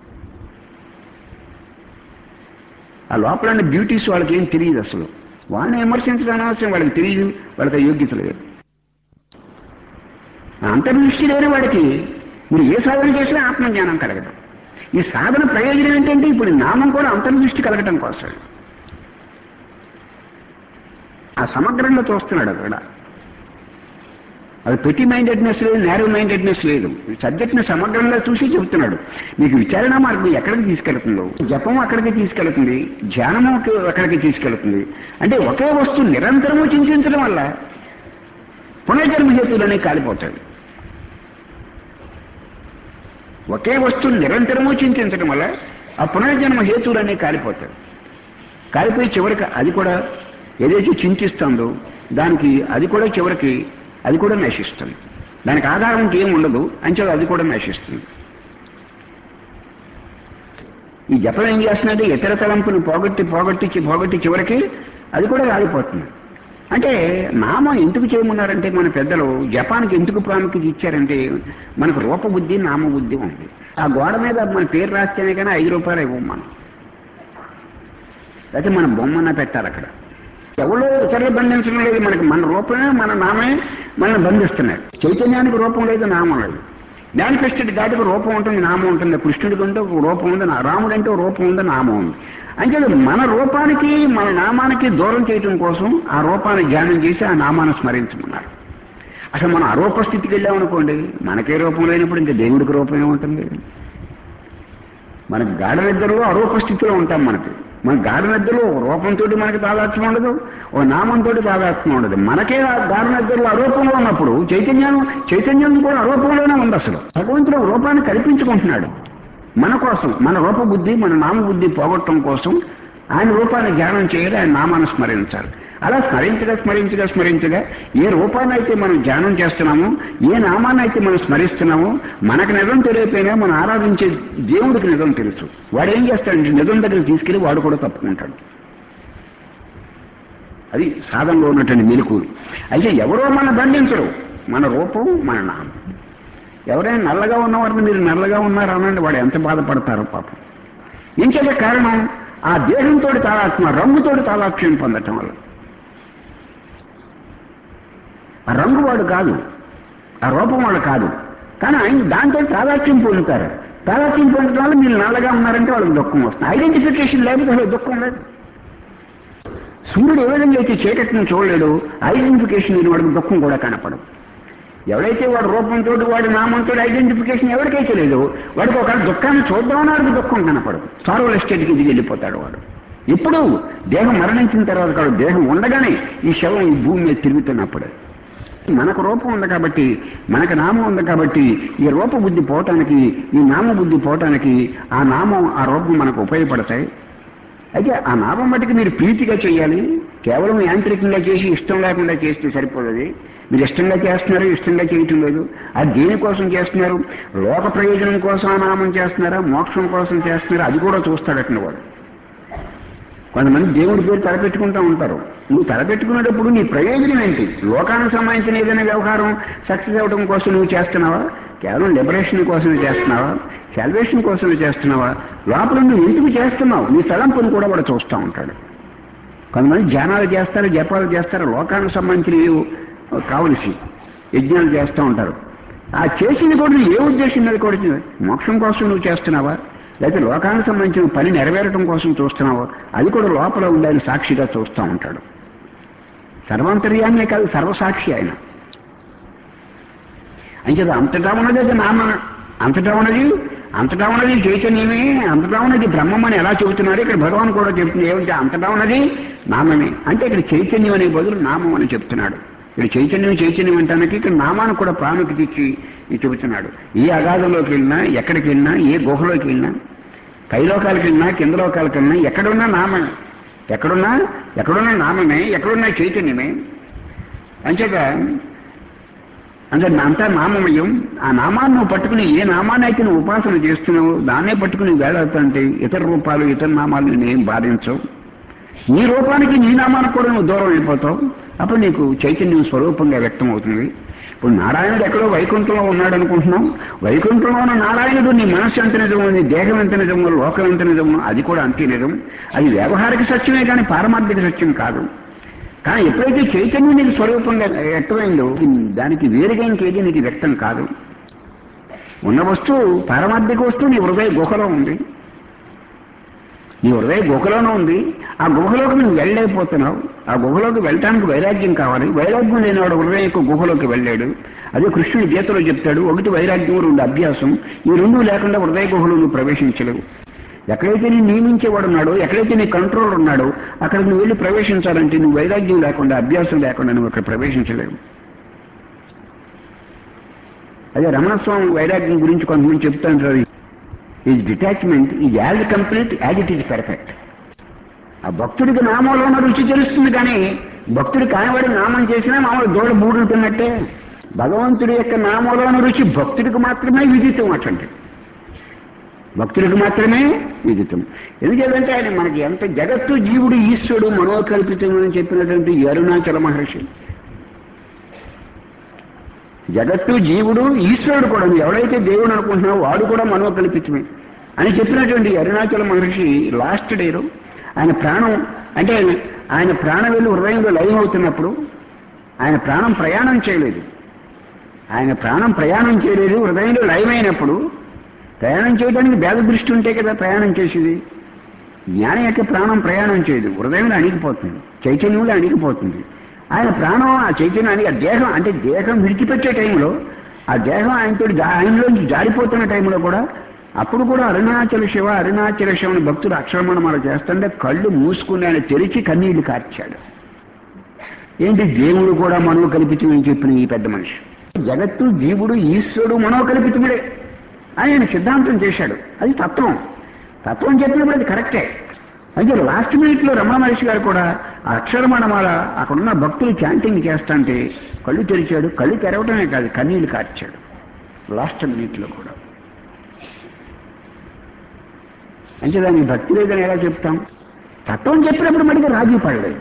ఆ లోపల ఉన్న బ్యూటీస్ వాళ్ళకి ఏం తెలియదు అసలు వాళ్ళని విమర్శించడం అనవసరం వాళ్ళకి తెలియదు వాళ్ళకి ఆ యోగ్యత లేదు ఆ అంతర్దృష్టి లేని వాడికి మీరు ఏ సాధన చేసినా ఆత్మజ్ఞానం కలగదు ఈ సాధన ప్రయోజనం ఏంటంటే ఇప్పుడు ఈ నామం కూడా అంతర్దృష్టి కలగటం కోసం ఆ సమగ్రంగా చూస్తున్నాడు అక్కడ అది పెట్టి మైండెడ్నెస్ లేదు నేరో మైండెడ్నెస్ లేదు సబ్జెక్ట్ని సమగ్రంగా చూసి చెబుతున్నాడు మీకు విచారణ మార్గం ఎక్కడికి తీసుకెళ్తుందో జపం అక్కడికి తీసుకెళ్తుంది ధ్యానము అక్కడికి తీసుకెళ్తుంది అంటే ఒకే వస్తువు నిరంతరము చింతించడం వల్ల పునర్జన్మ హేతులనే కాలిపోతాడు ఒకే వస్తువు నిరంతరము చింతించడం వల్ల ఆ పునర్జన్మ హేతులనే కాలిపోతాడు కాలిపోయి చివరికి అది కూడా ఏదైతే చింతిస్తుందో దానికి అది కూడా చివరికి అది కూడా నశిస్తుంది దానికి ఆధారం ఇంకేం ఉండదు అంచేది అది కూడా నశిస్తుంది ఈ జపం ఏం చేస్తున్నది ఇతర తలంపుని పోగొట్టి పోగొట్టి పోగొట్టి చివరికి అది కూడా రాలిపోతుంది అంటే నామం ఎందుకు చేయమన్నారంటే మన పెద్దలు జపానికి ఎందుకు ప్రాముఖ్యత ఇచ్చారంటే మనకు రూపబుద్ధి నామబుద్ధి ఉంది ఆ గోడ మీద మన పేరు రాస్తేనే కానీ ఐదు రూపాయలు ఇవ్వం మనం అయితే మన బొమ్మన పెట్టాలి అక్కడ ఎవరో ఇతరులు బంధించడం లేదు మనకి మన రూపమే మన నామే మనల్ని బంధిస్తున్నాయి చైతన్యానికి రూపం లేదు నామం లేదు మేనిఫెస్టెడ్ గాడికి రూపం ఉంటుంది నామం ఉంటుంది కృష్ణుడికి అంటే ఒక రూపం ఉంది నా- రాముడు అంటే ఒక రూపం ఉంది నామం ఉంది అంటే మన రూపానికి మన నామానికి దూరం చేయటం కోసం ఆ రూపాన్ని ధ్యానం చేసి ఆ నామాన్ని స్మరించమన్నారు అసలు మనం అరూప స్థితికి వెళ్ళామనుకోండి మనకే రూపం లేనప్పుడు ఇంకా దేవుడికి రూపం ఏముంటుంది మనకి గాఢ నిద్రలో అరూప స్థితిలో ఉంటాం మనకి మన గాఢ నిద్రలో ఒక రూపంతో మనకి తాదాత్మ్యం ఉండదు ఓ నామంతో తాదాత్మ్యం ఉండదు మనకే ఆ గాఢ నిద్రలో అరూపంలో ఉన్నప్పుడు చైతన్యం చైతన్యం కూడా అరూపంలోనే ఉంది అసలు భగవంతుడు ఒక రూపాన్ని కల్పించుకుంటున్నాడు మన కోసం మన రూపబుద్ధి మన నామబుద్ధి పోగొట్టడం కోసం ఆయన రూపాన్ని ధ్యానం చేయాలి ఆయన నామాన్ని స్మరించాలి అలా స్మరించగా స్మరించగా స్మరించగా ఏ రూపాన్ని అయితే మనం ధ్యానం చేస్తున్నామో ఏ నామాన్ని అయితే మనం స్మరిస్తున్నామో మనకు నిజం తెలియకపోయినా మనం ఆరాధించే దేవుడికి నిజం తెలుసు వాడు ఏం చేస్తాడంటే నిజం దగ్గర తీసుకెళ్లి వాడు కూడా తప్పుకుంటాడు అది సాధనలో ఉన్నటువంటి మెలకు అయితే ఎవరో మన బంధించరు మన రూపం మన నామం ఎవరైనా నల్లగా ఉన్నవారిని మీరు నల్లగా ఉన్నారు అనండి వాడు ఎంత బాధపడతారో పాపం ఇంకేత కారణం ఆ దేహంతో తాదాత్మ రంగుతోటి తాదాత్మ్యం పొందటం వల్ల ఆ రంగు వాడు కాదు ఆ రూపం వాడు కాదు కానీ ఆయన దాంతో తాదాత్మ్యం పొందుతారు తాదాత్మ్యం పొందడం వల్ల మీరు నల్లగా ఉన్నారంటే వాళ్ళకి దుఃఖం వస్తుంది ఐడెంటిఫికేషన్ లేకపోతే వాళ్ళకి దుఃఖం లేదు సూర్యుడు ఏ విధంగా అయితే చీకటిని చూడలేడు ఐడెంటిఫికేషన్ లేని వాడికి దుఃఖం కూడా కనపడదు ఎవడైతే వాడు రూపంతో వాడి నామంతో ఐడెంటిఫికేషన్ ఎవరికైతే లేదు వాడికి ఒక దుఃఖాన్ని చూద్దామని వాడికి దుఃఖం కనపడదు సార్వల్ ఎస్టేట్కి దిగి వెళ్ళిపోతాడు వాడు ఇప్పుడు దేహం మరణించిన తర్వాత కాదు దేహం ఉండగానే ఈ శవం ఈ భూమి మీద తిరుగుతున్నప్పుడు మనకు రూపం ఉంది కాబట్టి మనకు నామం ఉంది కాబట్టి ఈ రూప బుద్ధి పోవటానికి ఈ నామ బుద్ధి పోవటానికి ఆ నామం ఆ రూపం మనకు ఉపయోగపడతాయి అయితే ఆ నామం మటుకు మీరు ప్రీతిగా చేయాలి కేవలం యాంత్రికంగా చేసి ఇష్టం లేకుండా చేస్తే సరిపోతుంది మీరు ఇష్టంగా చేస్తున్నారు ఇష్టంగా చేయటం లేదు అది దేనికోసం చేస్తున్నారు లోక ప్రయోజనం కోసం ఆ నామం చేస్తున్నారా మోక్షం కోసం చేస్తున్నారా అది కూడా చూస్తాడటండి వాడు కొంతమంది దేవుడి పేరు తలపెట్టుకుంటూ ఉంటారు నువ్వు తలపెట్టుకునేటప్పుడు నీ ప్రయోజనం ఏంటి లోకానికి సంబంధించిన ఏదైనా వ్యవహారం సక్సెస్ అవ్వడం కోసం నువ్వు చేస్తున్నావా కేవలం లిబరేషన్ కోసం చేస్తున్నావా సెలవేషన్ కోసం చేస్తున్నావా లోపల నువ్వు ఎందుకు చేస్తున్నావు నీ తలంపుని కూడా వాడు చూస్తూ ఉంటాడు కొంతమంది ధ్యానాలు చేస్తారు జపాలు చేస్తారు లోకానికి సంబంధించినవి కావలసి యజ్ఞాలు చేస్తూ ఉంటారు ఆ చేసింది కూడా నువ్వు ఏ ఉద్దేశం మీద కూడా చేయ- మోక్షం కోసం నువ్వు చేస్తున్నావా లేకపోతే లోకానికి సంబంధించిన పని నెరవేరటం కోసం చూస్తున్నావా అది కూడా లోపల ఉండాలని సాక్షిగా చూస్తూ ఉంటాడు సర్వాంతర్యాన్నే కాదు సర్వసాక్షి ఆయన అంచేది అంతటా ఉన్నది అది నామ అంతటా ఉన్నది అంతటా ఉన్నది చైతన్యమే అంతటా ఉన్నది బ్రహ్మం అని ఎలా చెబుతున్నారు ఇక్కడ భగవాన్ కూడా చెప్తుంది ఏమంటే అంతటా ఉన్నది నామమే అంటే ఇక్కడ చైతన్యం అనే బదులు నామం అని చెప్తున్నాడు ఇక్కడ చైతన్యం చైతన్యం అంటానికి ఇక్కడ నామానికి కూడా ప్రాముఖ్యత ఇచ్చి ఇది చెబుతున్నాడు ఏ అగాధంలోకి వెళ్ళినా ఎక్కడికి వెళ్ళినా ఏ గుహలోకి వెళ్ళినా పైలోకాలకు వెళ్ళినా కింద లోకాలకు వెళ్ళినా ఎక్కడున్నా నామమే ఎక్కడున్నా ఎక్కడున్నా నామమే ఎక్కడున్నా చైతన్యమే అంచేత అంటే అంతా నామమయం ఆ నామాన్ని నువ్వు పట్టుకుని ఏ నామాన్ని అయితే నువ్వు ఉపాసన చేస్తున్నావు దాన్నే పట్టుకుని వేలాడుతుంటే ఇతర రూపాలు ఇతర నామాలు నేను బాధించవు నీ రూపానికి నీ నామానికి కూడా నువ్వు దూరం అయిపోతావు అప్పుడు నీకు చైతన్యం స్వరూపంగా వ్యక్తం అవుతుంది ఇప్పుడు నారాయణుడు ఎక్కడో వైకుంఠంలో ఉన్నాడు అనుకుంటున్నాం వైకుంఠంలో ఉన్న నారాయణుడు నీ మనస్సు ఎంత నిజమో నీ దేహం ఎంత నిజమో లోకం ఎంత నిజమో అది కూడా అంతే నిజం అది వ్యవహారిక సత్యమే కానీ పారమార్థిక సత్యం కాదు కానీ ఎప్పుడైతే చైతన్యం నీకు స్వరూపంగా వ్యక్తమైందో దానికి వేరుగా ఇంకేది నీకు వ్యక్తం కాదు ఉన్న వస్తువు పారమార్థిక వస్తువు నీ హృదయ గుహలో ఉంది నీ హృదయ గుహలోనే ఉంది ఆ గుహలోకి నువ్వు వెళ్ళలేకపోతున్నావు ఆ గుహలోకి వెళ్ళటానికి వైరాగ్యం కావాలి వైరాగ్యం లేనివాడు హృదయం యొక్క గుహలోకి వెళ్ళాడు అదే కృష్ణుడు గీతలో చెప్తాడు ఒకటి వైరాగ్యం రెండు అభ్యాసం ఈ రెండు లేకుండా హృదయ గుహలో నువ్వు ప్రవేశించలేవు ఎక్కడైతే నీ నియమించేవాడు ఉన్నాడో ఎక్కడైతే నీ కంట్రోల్ ఉన్నాడో అక్కడ నువ్వు వెళ్ళి ప్రవేశించాలంటే నువ్వు వైరాగ్యం లేకుండా అభ్యాసం లేకుండా నువ్వు అక్కడ ప్రవేశించలేవు అదే రమణస్వామి వైరాగ్యం గురించి కొంతమంది చెప్తాంటారు is detachment is as complete as it is perfect ఆ భక్తుడికి నామంలో ఉన్న రుచి తెలుస్తుంది కానీ భక్తుడి కానివాడి నామం చేసినా మామూలు దూడ బూడుతున్నట్టే భగవంతుడి యొక్క నామంలోని రుచి భక్తుడికి మాత్రమే విదితం అటువంటి భక్తుడికి మాత్రమే విదితం ఎందుకంటే ఆయన మనకి ఎంత జగత్తు జీవుడు ఈశ్వరుడు మనోకల్పితం అని చెప్పినటువంటి ఈ అరుణాచల మహర్షి జగత్తు జీవుడు ఈశ్వరుడు కూడా నువ్వు ఎవడైతే దేవుడు అనుకుంటున్నావో వాడు కూడా మనోకల్పితమే అని చెప్పినటువంటి ఈ అరుణాచల మహర్షి లాస్ట్ డేలో ఆయన ప్రాణం అంటే ఆయన ప్రాణం వెళ్ళి హృదయంలో లయం అవుతున్నప్పుడు ఆయన ప్రాణం ప్రయాణం చేయలేదు ఆయన ప్రాణం ప్రయాణం చేయలేదు హృదయంలో లయమైనప్పుడు ప్రయాణం చేయడానికి భేద దృష్టి ఉంటే కదా ప్రయాణం చేసేది జ్ఞానం యొక్క ప్రాణం ప్రయాణం చేయదు హృదయంలో అణిగిపోతుంది చైతన్యంలో అణిగిపోతుంది ఆయన ప్రాణం ఆ చైతన్యం అణిగి ఆ దేహం అంటే దేహం విడిచిపెట్టే టైంలో ఆ దేహం ఆయనతో ఆయనలోంచి జారిపోతున్న టైంలో కూడా అప్పుడు కూడా అరుణాచల శివ అరుణాచల శివని భక్తులు అక్షరమణమాలు చేస్తుంటే కళ్ళు మూసుకుని ఆయన తెరిచి కన్నీళ్లు కార్చాడు ఏంటి దేవుడు కూడా మనోకల్పితమని చెప్పిన ఈ పెద్ద మనిషి జగత్తు జీవుడు ఈశ్వరుడు మనోకల్పితముడే అని ఆయన సిద్ధాంతం చేశాడు అది తత్వం తత్వం చెప్పినప్పుడు అది కరెక్టే అయితే లాస్ట్ మినిట్ లో రమణ మహర్షి గారు కూడా ఆ అక్షరమణమాల అక్కడున్న భక్తులు చాంటింగ్ చేస్తాంటే కళ్ళు తెరిచాడు కళ్ళు తెరవటమే కాదు కన్నీళ్లు కార్చాడు లాస్ట్ మినిట్ లో కూడా అంటే దానికి భక్తి లేదని ఎలా చెప్తాం తత్వం చెప్పినప్పుడు మటుకు రాజీ పడలేదు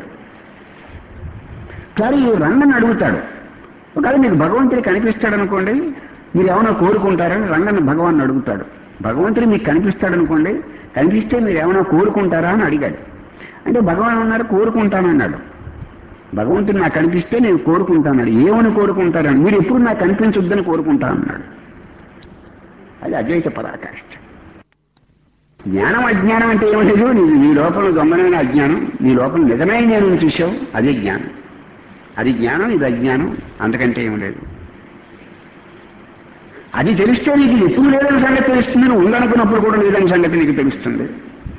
కానీ రంగని అడుగుతాడు ఒకవేళ మీకు భగవంతుడు కనిపిస్తాడు అనుకోండి మీరు ఏమైనా కోరుకుంటారని రంగని భగవాన్ అడుగుతాడు భగవంతుడు మీకు కనిపిస్తాడు అనుకోండి కనిపిస్తే మీరు ఏమైనా కోరుకుంటారా అని అడిగాడు అంటే భగవాన్ అన్నారు కోరుకుంటానన్నాడు భగవంతుడు నాకు కనిపిస్తే నేను కోరుకుంటానన్నాడు ఏమని కోరుకుంటారని మీరు ఎప్పుడు నాకు కనిపించొద్దని కోరుకుంటానన్నాడు అది అద్వైత పరాకాష్ఠ జ్ఞానం అజ్ఞానం అంటే ఏమి లేదు నీ నీ లోపల దొంగనైన అజ్ఞానం నీ లోపల నిజమైన నేను చూసావు అదే జ్ఞానం అది జ్ఞానం ఇది అజ్ఞానం అంతకంటే ఏం లేదు అది తెలిస్తే నీకు ఎప్పుడు లేదని సంగతి తెలుస్తుంది నువ్వు ఉందనుకున్నప్పుడు కూడా లేదని సంగతి నీకు తెలుస్తుంది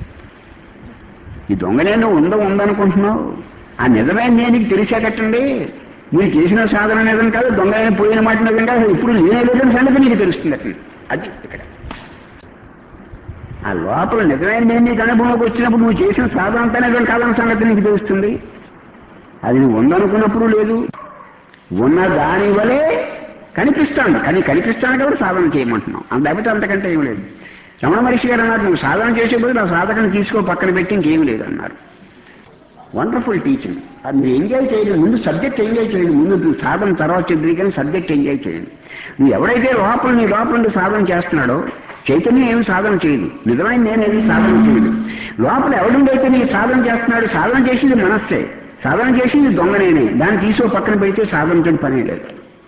ఈ దొంగనే నువ్వు ఉంద ఉందనుకుంటున్నావు ఆ నిజమైన నేను నీకు తెలిసాకట్టండి మీరు చేసిన సాధన నిజం కాదు దొంగనే పోయిన మాట నిజం కాదు ఇప్పుడు లేనే లేదని సంగతి నీకు తెలుస్తుంది అట్లా అది ఇక్కడ ఆ లోపల నిజమైన నేను నీకు అనుభవంలోకి వచ్చినప్పుడు నువ్వు చేసిన సాధన అంతా నిజం కాదని సంగతి నీకు తెలుస్తుంది అది నువ్వు ఉందనుకున్నప్పుడు లేదు ఉన్న దాని వలే కనిపిస్తాను కానీ కనిపిస్తాను కాబట్టి సాధన చేయమంటున్నాం అంత లేకపోతే అంతకంటే ఏం లేదు రమణ మహర్షి గారు అన్నారు నువ్వు సాధన చేసే బదులు ఆ సాధకను తీసుకో పక్కన పెట్టి ఇంకేం లేదు అన్నారు వండర్ఫుల్ టీచింగ్ అది మీరు ఎంజాయ్ చేయండి ముందు సబ్జెక్ట్ ఎంజాయ్ చేయండి ముందు నువ్వు సాధన తర్వాత చెప్తుంది కానీ సబ్జెక్ట్ ఎంజాయ్ చేయండి నువ్వు ఎవడైతే లోపల నీ లోపల నుండి సాధన చేస్తున్నాడో చైతన్యం ఏమి సాధన చేయదు నిజమైన నేనేమి సాధన చేయదు లోపల ఎవడుండైతే నీ సాధన చేస్తున్నాడు సాధన చేసింది మనస్సే సాధన చేసింది దొంగనేనే దాన్ని తీసుకో పక్కన పెడితే సాధనతో పనే లేదు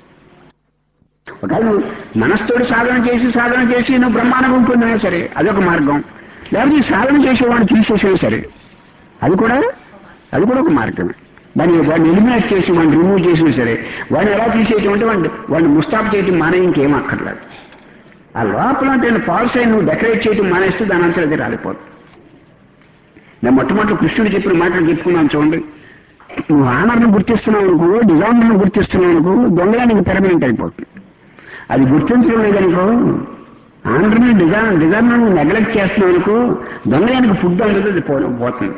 ఒకవేళ నువ్వు మనస్తోటి సాధన చేసి సాధన చేసి నువ్వు బ్రహ్మాండం పొందినా సరే అదొక మార్గం లేకపోతే ఈ సాధన చేసేవాడిని తీసేసినా సరే అది కూడా అది కూడా ఒక మార్గమే దాన్ని వాడిని ఎలిమినేట్ చేసి వాడిని రిమూవ్ చేసినా సరే వాడిని ఎలా తీసేయటం అంటే వాడిని వాడిని ముస్తాబ్ చేయటం మానే ఇంకేం అక్కర్లేదు ఆ లోపల అంటే ఫాల్స్ అయిన నువ్వు డెకరేట్ చేయటం మానేస్తే దాని అంతా అది రాలిపోదు నేను మొట్టమొదటి కృష్ణుడు చెప్పిన మాటలు చెప్పుకున్నాను చూడండి నువ్వు ఆనర్ను గుర్తిస్తున్నావు అనుకో డిజైనర్ను గుర్తిస్తున్నావు అనుకో దొంగగా నీకు పెర్మనెంట్ అయిపోతుంది అది గుర్తించడం లేదనుకో ఆంధ్రని డిజైన్ డిజైనర్ నెగ్లెక్ట్ చేస్తున్నావు అనుకో దొంగయానికి ఫుడ్ అనేది అది పో- పోతుంది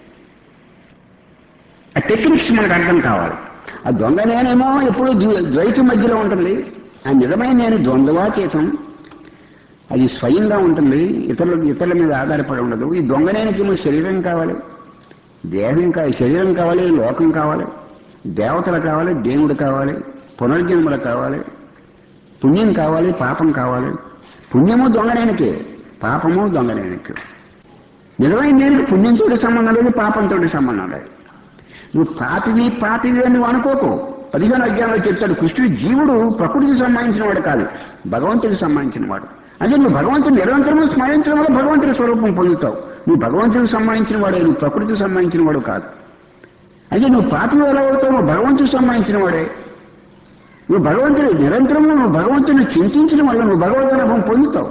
ఆ టెక్నిక్స్ మనకు అర్థం కావాలి ఆ దొంగ నేనేమో ఎప్పుడు ద్వ- ద్వైతం మధ్యలో ఉంటుంది ఆ నిజమైన నేను ద్వంద్వాతీతం అది స్వయంగా ఉంటుంది ఇతరుల ఇతరుల మీద ఆధారపడి ఉండదు ఈ దొంగనేనికేమో శరీరం కావాలి దేహం కావాలి శరీరం కావాలి లోకం కావాలి దేవతలు కావాలి దేవుడు కావాలి పునర్జన్మలు కావాలి పుణ్యం కావాలి పాపం కావాలి పుణ్యము దొంగనేనికే పాపము దొంగనేనికి నిజమైన నేను పుణ్యంతో సంబంధం లేదు పాపంతో సంబంధం లేదు నువ్వు పాపివి పాపివి అని నువ్వు అనుకోకు పదిహేను అధ్యాయంలో చెప్తాడు కృష్ణుడు జీవుడు ప్రకృతికి సంబంధించిన వాడు కాదు భగవంతుడికి సంబంధించిన వాడు అంటే నువ్వు భగవంతుని నిరంతరము స్మరించడం వల్ల భగవంతుడి స్వరూపం పొందుతావు నువ్వు భగవంతుడికి సంబంధించిన వాడే నువ్వు ప్రకృతికి సంబంధించిన వాడు కాదు అంటే నువ్వు పాపి ఎలా అవుతావు నువ్వు భగవంతుడికి సంబంధించిన వాడే నువ్వు భగవంతుడు నిరంతరము నువ్వు భగవంతుని చింతించడం వల్ల నువ్వు భగవద్ అనుభవం పొందుతావు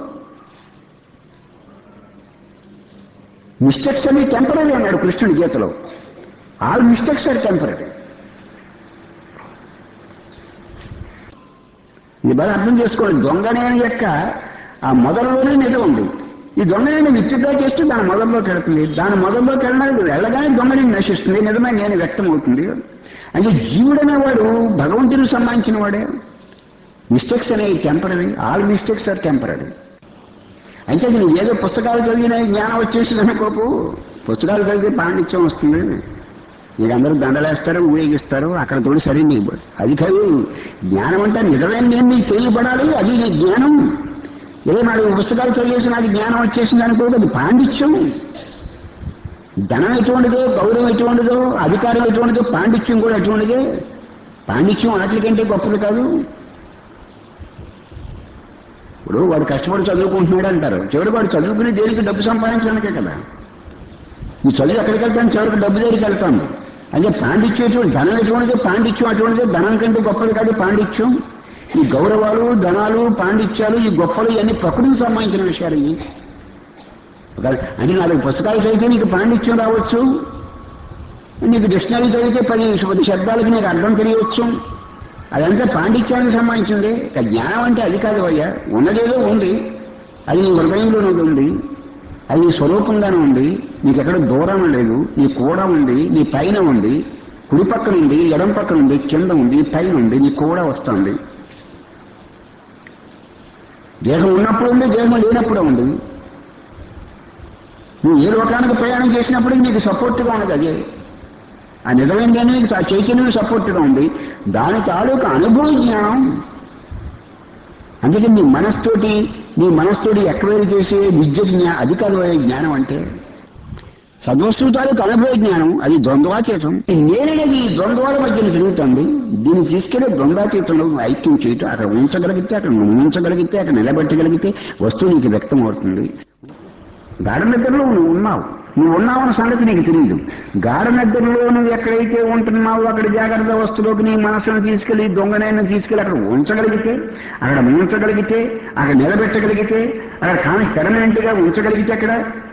మిస్టేక్స్ అన్ని టెంపరీ అన్నాడు కృష్ణుడి గీతలో ఆల్ మిస్టేక్స్ ఆర్ టెంపరీ ఇది బాగా అర్థం చేసుకోండి దొంగనేని యొక్క ఆ మొదల్లోనే నిజం ఉంది ఈ దొంగనేని విత్డ్రా చేస్తే దాని మొదల్లోకి వెళ్తుంది దాని మొదల్లోకి వెళ్ళడానికి వెళ్ళగానే దొంగనేని నశిస్తుంది నిజమైన నేను వ్యక్తం అవుతుంది అంటే జీవుడనేవాడు భగవంతునికి సంబంధించిన వాడే మిస్టేక్స్ అనేవి temporary all mistakes are temporary అంటే నువ్వు ఏదో పుస్తకాలు చదివిన జ్ఞానం వచ్చేసింది అనుకోకు పుస్తకాలు చదివితే పాండిత్యం వస్తుంది మీరందరూ దండలేస్తారు ఊరేగిస్తారు అక్కడ తోడు సరే నీకు అది కాదు జ్ఞానం అంటే నిజమైన నేను నీకు తెలియబడాలి అది నీ జ్ఞానం ఏదో నాలుగు పుస్తకాలు చదివేసి నాకు జ్ఞానం వచ్చేసింది అనుకోకు అది పాండిత్యం ధనం ఎటువంటిదో గౌరవం ఎటువంటిదో అధికారం ఎటువంటిదో పాండిత్యం కూడా ఎటువంటిదే పాండిత్యం వాటికంటే గొప్పది కాదు ఇప్పుడు వాడు కష్టపడి చదువుకుంటున్నాడు అంటారు చివరికి వాడు చదువుకుని దేనికి డబ్బు సంపాదించడానికే కదా ఈ చదువు ఎక్కడికి వెళ్తాను చివరికి డబ్బు దగ్గరికి వెళ్తాను అంటే పాండిత్యం ఎటువంటి ధనం ఎటువంటిది పాండిత్యం అటువంటిది ధనం కంటే గొప్పది కాదు పాండిత్యం ఈ గౌరవాలు ధనాలు పాండిత్యాలు ఈ గొప్పలు ఇవన్నీ ప్రకృతికి సంబంధించిన విషయాలు ఇవి ఒక- అంటే నాలుగు పుస్తకాలు చదివితే నీకు పాండిత్యం రావచ్చు నీకు డిక్షనరీ చదివితే పది పది శబ్దాలకి నీకు అర్థం తెలియవచ్చు అదంతా పాండిత్యానికి సంబంధించింది ఇక జ్ఞానం అంటే అది కాదు అయ్యా ఉన్నదేదో ఉంది అది నీ హృదయంలో ఉంది అది నీ స్వరూపంగానే ఉంది నీకు ఎక్కడ దూరం లేదు నీ కూడా ఉంది నీ పైన ఉంది కుడి పక్కన ఉంది ఎడం పక్కన ఉంది కింద ఉంది పైన ఉంది నీ కూడా వస్తుంది దేహం ఉన్నప్పుడు ఉంది దేహం లేనప్పుడు ఉంది నువ్వు ఏ లోకానికి ప్రయాణం చేసినప్పుడు నీకు సపోర్ట్గా ఉన్నది అదే ఆ నిజమైందని నీకు ఆ చైతన్యం సపోర్ట్గా ఉంది దాని తాలూకు అనుభవ జ్ఞానం అందుకే నీ మనస్తోటి నీ మనస్తోటి ఎక్వైర్ చేసే విద్య జ్ఞా అది కాదు అయ్యే జ్ఞానం అంటే సద్వస్తువు తాలూకు అనుభవ జ్ఞానం అది ద్వంద్వాతీతం నేననేది ఈ ద్వంద్వాల మధ్యన తిరుగుతుంది దీన్ని తీసుకెళ్లి ద్వంద్వాతీతంలో నువ్వు ఐక్యం చేయటం అక్కడ ఉంచగలిగితే అక్కడ నువ్వు ఉంచగలిగితే అక్కడ నిలబెట్టగలిగితే వస్తువు నీకు వ్యక్తం అవుతుంది గాఢ నిద్రలో నువ్వు ఉన్నావు నువ్వు ఉన్నావన్న సంగతి నీకు తెలియదు గాఢ నిద్రలో నువ్వు ఎక్కడైతే ఉంటున్నావో అక్కడ జాగ్రత్త వస్తువులోకి నీ మనసును తీసుకెళ్లి దొంగనైనా తీసుకెళ్లి అక్కడ ఉంచగలిగితే అక్కడ ఉంచగలిగితే అక్కడ నిలబెట్టగలిగితే అక్కడ కాని పెర్మనెంట్ గా ఉంచగలిగితే అక్కడ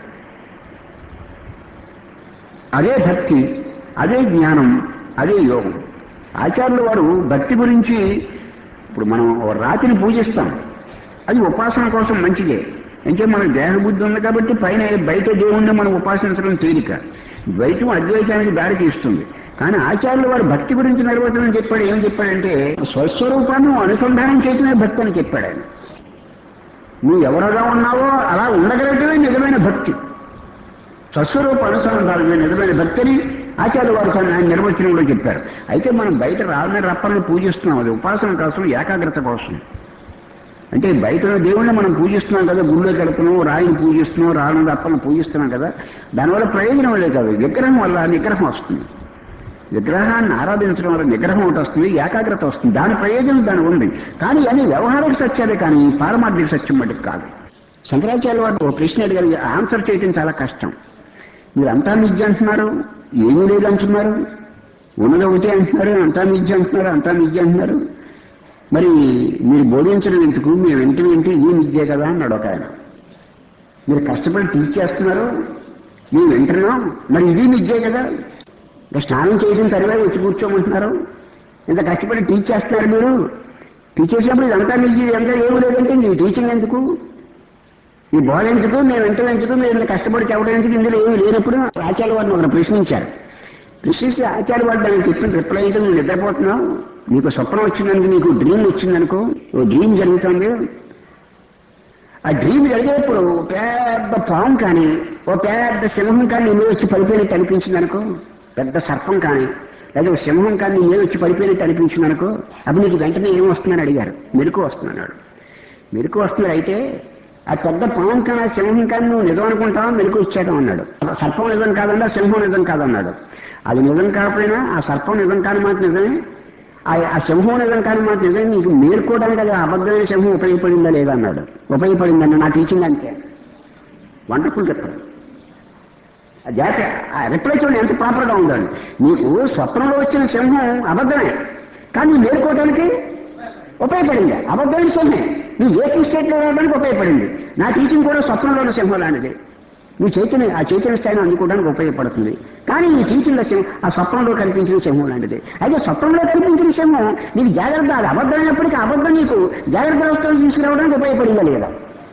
అదే భక్తి అదే జ్ఞానం అదే యోగం ఆచార్యులు వారు భక్తి గురించి ఇప్పుడు మనం ఓ రాతిని పూజిస్తాం అది ఉపాసన కోసం మంచిదే అంటే మనకు దేహబుద్ధి ఉంది కాబట్టి పైన బయట దేవుణ్ణి మనం ఉపాసించడం తేలిక ద్వైతం అద్వైతానికి దారి తీస్తుంది కానీ ఆచార్యులు వారు భక్తి గురించి నిర్వచనం చెప్పాడు ఏం చెప్పాడంటే స్వస్వరూపాన్ని అనుసంధానం చేయటమే భక్తి అని చెప్పాడు ఆయన నువ్వు ఎవరుగా ఉన్నావో అలా ఉండగలగటమే నిజమైన భక్తి స్వస్వరూప అనుసంధానమే నిజమైన భక్తిని ఆచార్య వారు ఆయన నిర్వచనంలో చెప్పారు అయితే మనం బయట రాళ్ళని రప్పలను పూజిస్తున్నాం అది ఉపాసన కోసం ఏకాగ్రత కోసం అంటే బయట ఉన్న దేవుణ్ణి మనం పూజిస్తున్నాం కదా గుళ్ళోకి వెళ్తున్నాం రాయిని పూజిస్తున్నాం రాళ్ళని రప్పలను పూజిస్తున్నాం కదా దానివల్ల ప్రయోజనం లేదు కాదు విగ్రహం వల్ల నిగ్రహం వస్తుంది విగ్రహాన్ని ఆరాధించడం వల్ల నిగ్రహం ఒకటి వస్తుంది ఏకాగ్రత వస్తుంది దాని ప్రయోజనం దాని ఉంది కానీ అన్ని వ్యవహారిక సత్యాలే కానీ పారమార్థిక సత్యం మటుకు కాదు శంకరాచార్య వారు ఒక ప్రశ్న అడిగారు ఆన్సర్ చేయడం చాలా కష్టం మీరు అంతా మిథ్య అంటున్నారు ఏమీ లేదు అంటున్నారు ఉన్నది ఒకటే అంటున్నారు అంతా మిథ్య అంటున్నారు అంతా మిథ్య అంటున్నారు మరి మీరు బోధించడం ఎందుకు మేము వెంటనే వింటే ఇది మిథ్యే కదా అన్నాడు ఒక ఆయన మీరు కష్టపడి టీచ్ చేస్తున్నారు మేము వింటున్నాం మరి ఇది మిథ్యే కదా ఇంకా స్నానం చేయడం సరిగా వచ్చి కూర్చోమంటున్నారు ఇంత కష్టపడి టీచ్ చేస్తున్నారు మీరు టీచ్ చేసినప్పుడు ఇదంతా మిథ్య ఇదంతా ఏమి లేదంటే మీ టీచింగ్ ఎందుకు ఈ బోధ ఎందుకు మేము ఎంత ఎందుకు మీరు ఇంత కష్టపడి చెప్పడం ఎందుకు ఇందులో ఏమీ లేనప్పుడు ఆచార్య వారిని ఒకరు ప్రశ్నించారు ప్రశ్నిస్తే ఆచార్య వారు దానికి చెప్పిన రిప్లై అయితే నువ్వు నిద్రపోతున్నావు నీకు స్వప్నం వచ్చిందనుకో నీకు డ్రీమ్ వచ్చిందనుకో ఓ డ్రీమ్ జరుగుతుంది ఆ డ్రీమ్ జరిగేప్పుడు పెద్ద పాము కానీ ఓ పెద్ద సింహం కానీ నీ మీద వచ్చి పడిపోయినట్టు అనిపించింది అనుకో పెద్ద సర్పం కానీ లేదా ఓ సింహం కానీ నీ మీద వచ్చి పడిపోయినట్టు అనిపించింది అనుకో అప్పుడు నీకు వెంటనే ఏం వస్తుందని అడిగారు మెరుకు వస్తుందన్నాడు మెరుకు వస్తుంది అయితే ఆ పెద్ద పాము కానీ సింహం కానీ నువ్వు నిజం అనుకుంటావా మెరుకు వచ్చేయడం అన్నాడు సర్పం నిజం కాదన్నా సింహం నిజం కాదన్నాడు అది నిజం కాకపోయినా ఆ సర్పం నిజం కాని మాట నిజమే ఆ- ఆ సింహం నిజం కాని మాట నిజమే నీకు మేలుకోవడానికి అది అబద్ధమైన సింహం ఉపయోగపడిందా లేదా అన్నాడు ఉపయోగపడిందన్న నా టీచింగ్ అంతే వండర్ఫుల్ చెప్పాడు ఆ జాగ్రత్త ఆ రిప్లై చూడండి ఎంత ప్రాపర్గా ఉందండి నీకు స్వప్నంలో వచ్చిన సింహం అబద్ధమే కానీ నువ్వు మేలుకోవడానికి ఉపయోగపడింది అబద్ధమైన సింహమే నువ్వు ఏ స్టేట్లో రావడానికి ఉపయోగపడింది నా టీచింగ్ కూడా స్వప్నంలో ఉన్న సింహం లాంటిది నువ్వు చైతన్య ఆ చైతన్య స్థాయిని అందుకోవడానికి ఉపయోగపడుతుంది కానీ ఈ టీచింగ్ సింహం ఆ స్వప్నంలో కనిపించిన సింహం లాంటిది అయితే స్వప్నంలో కనిపించిన సింహం నీకు జాగ్రత్త అది అబద్ధమైనప్పటికీ అబద్ధం నీకు జాగ్రత్త వ్యవస్థను తీసుకురావడానికి ఉపయోగపడిందా లేదా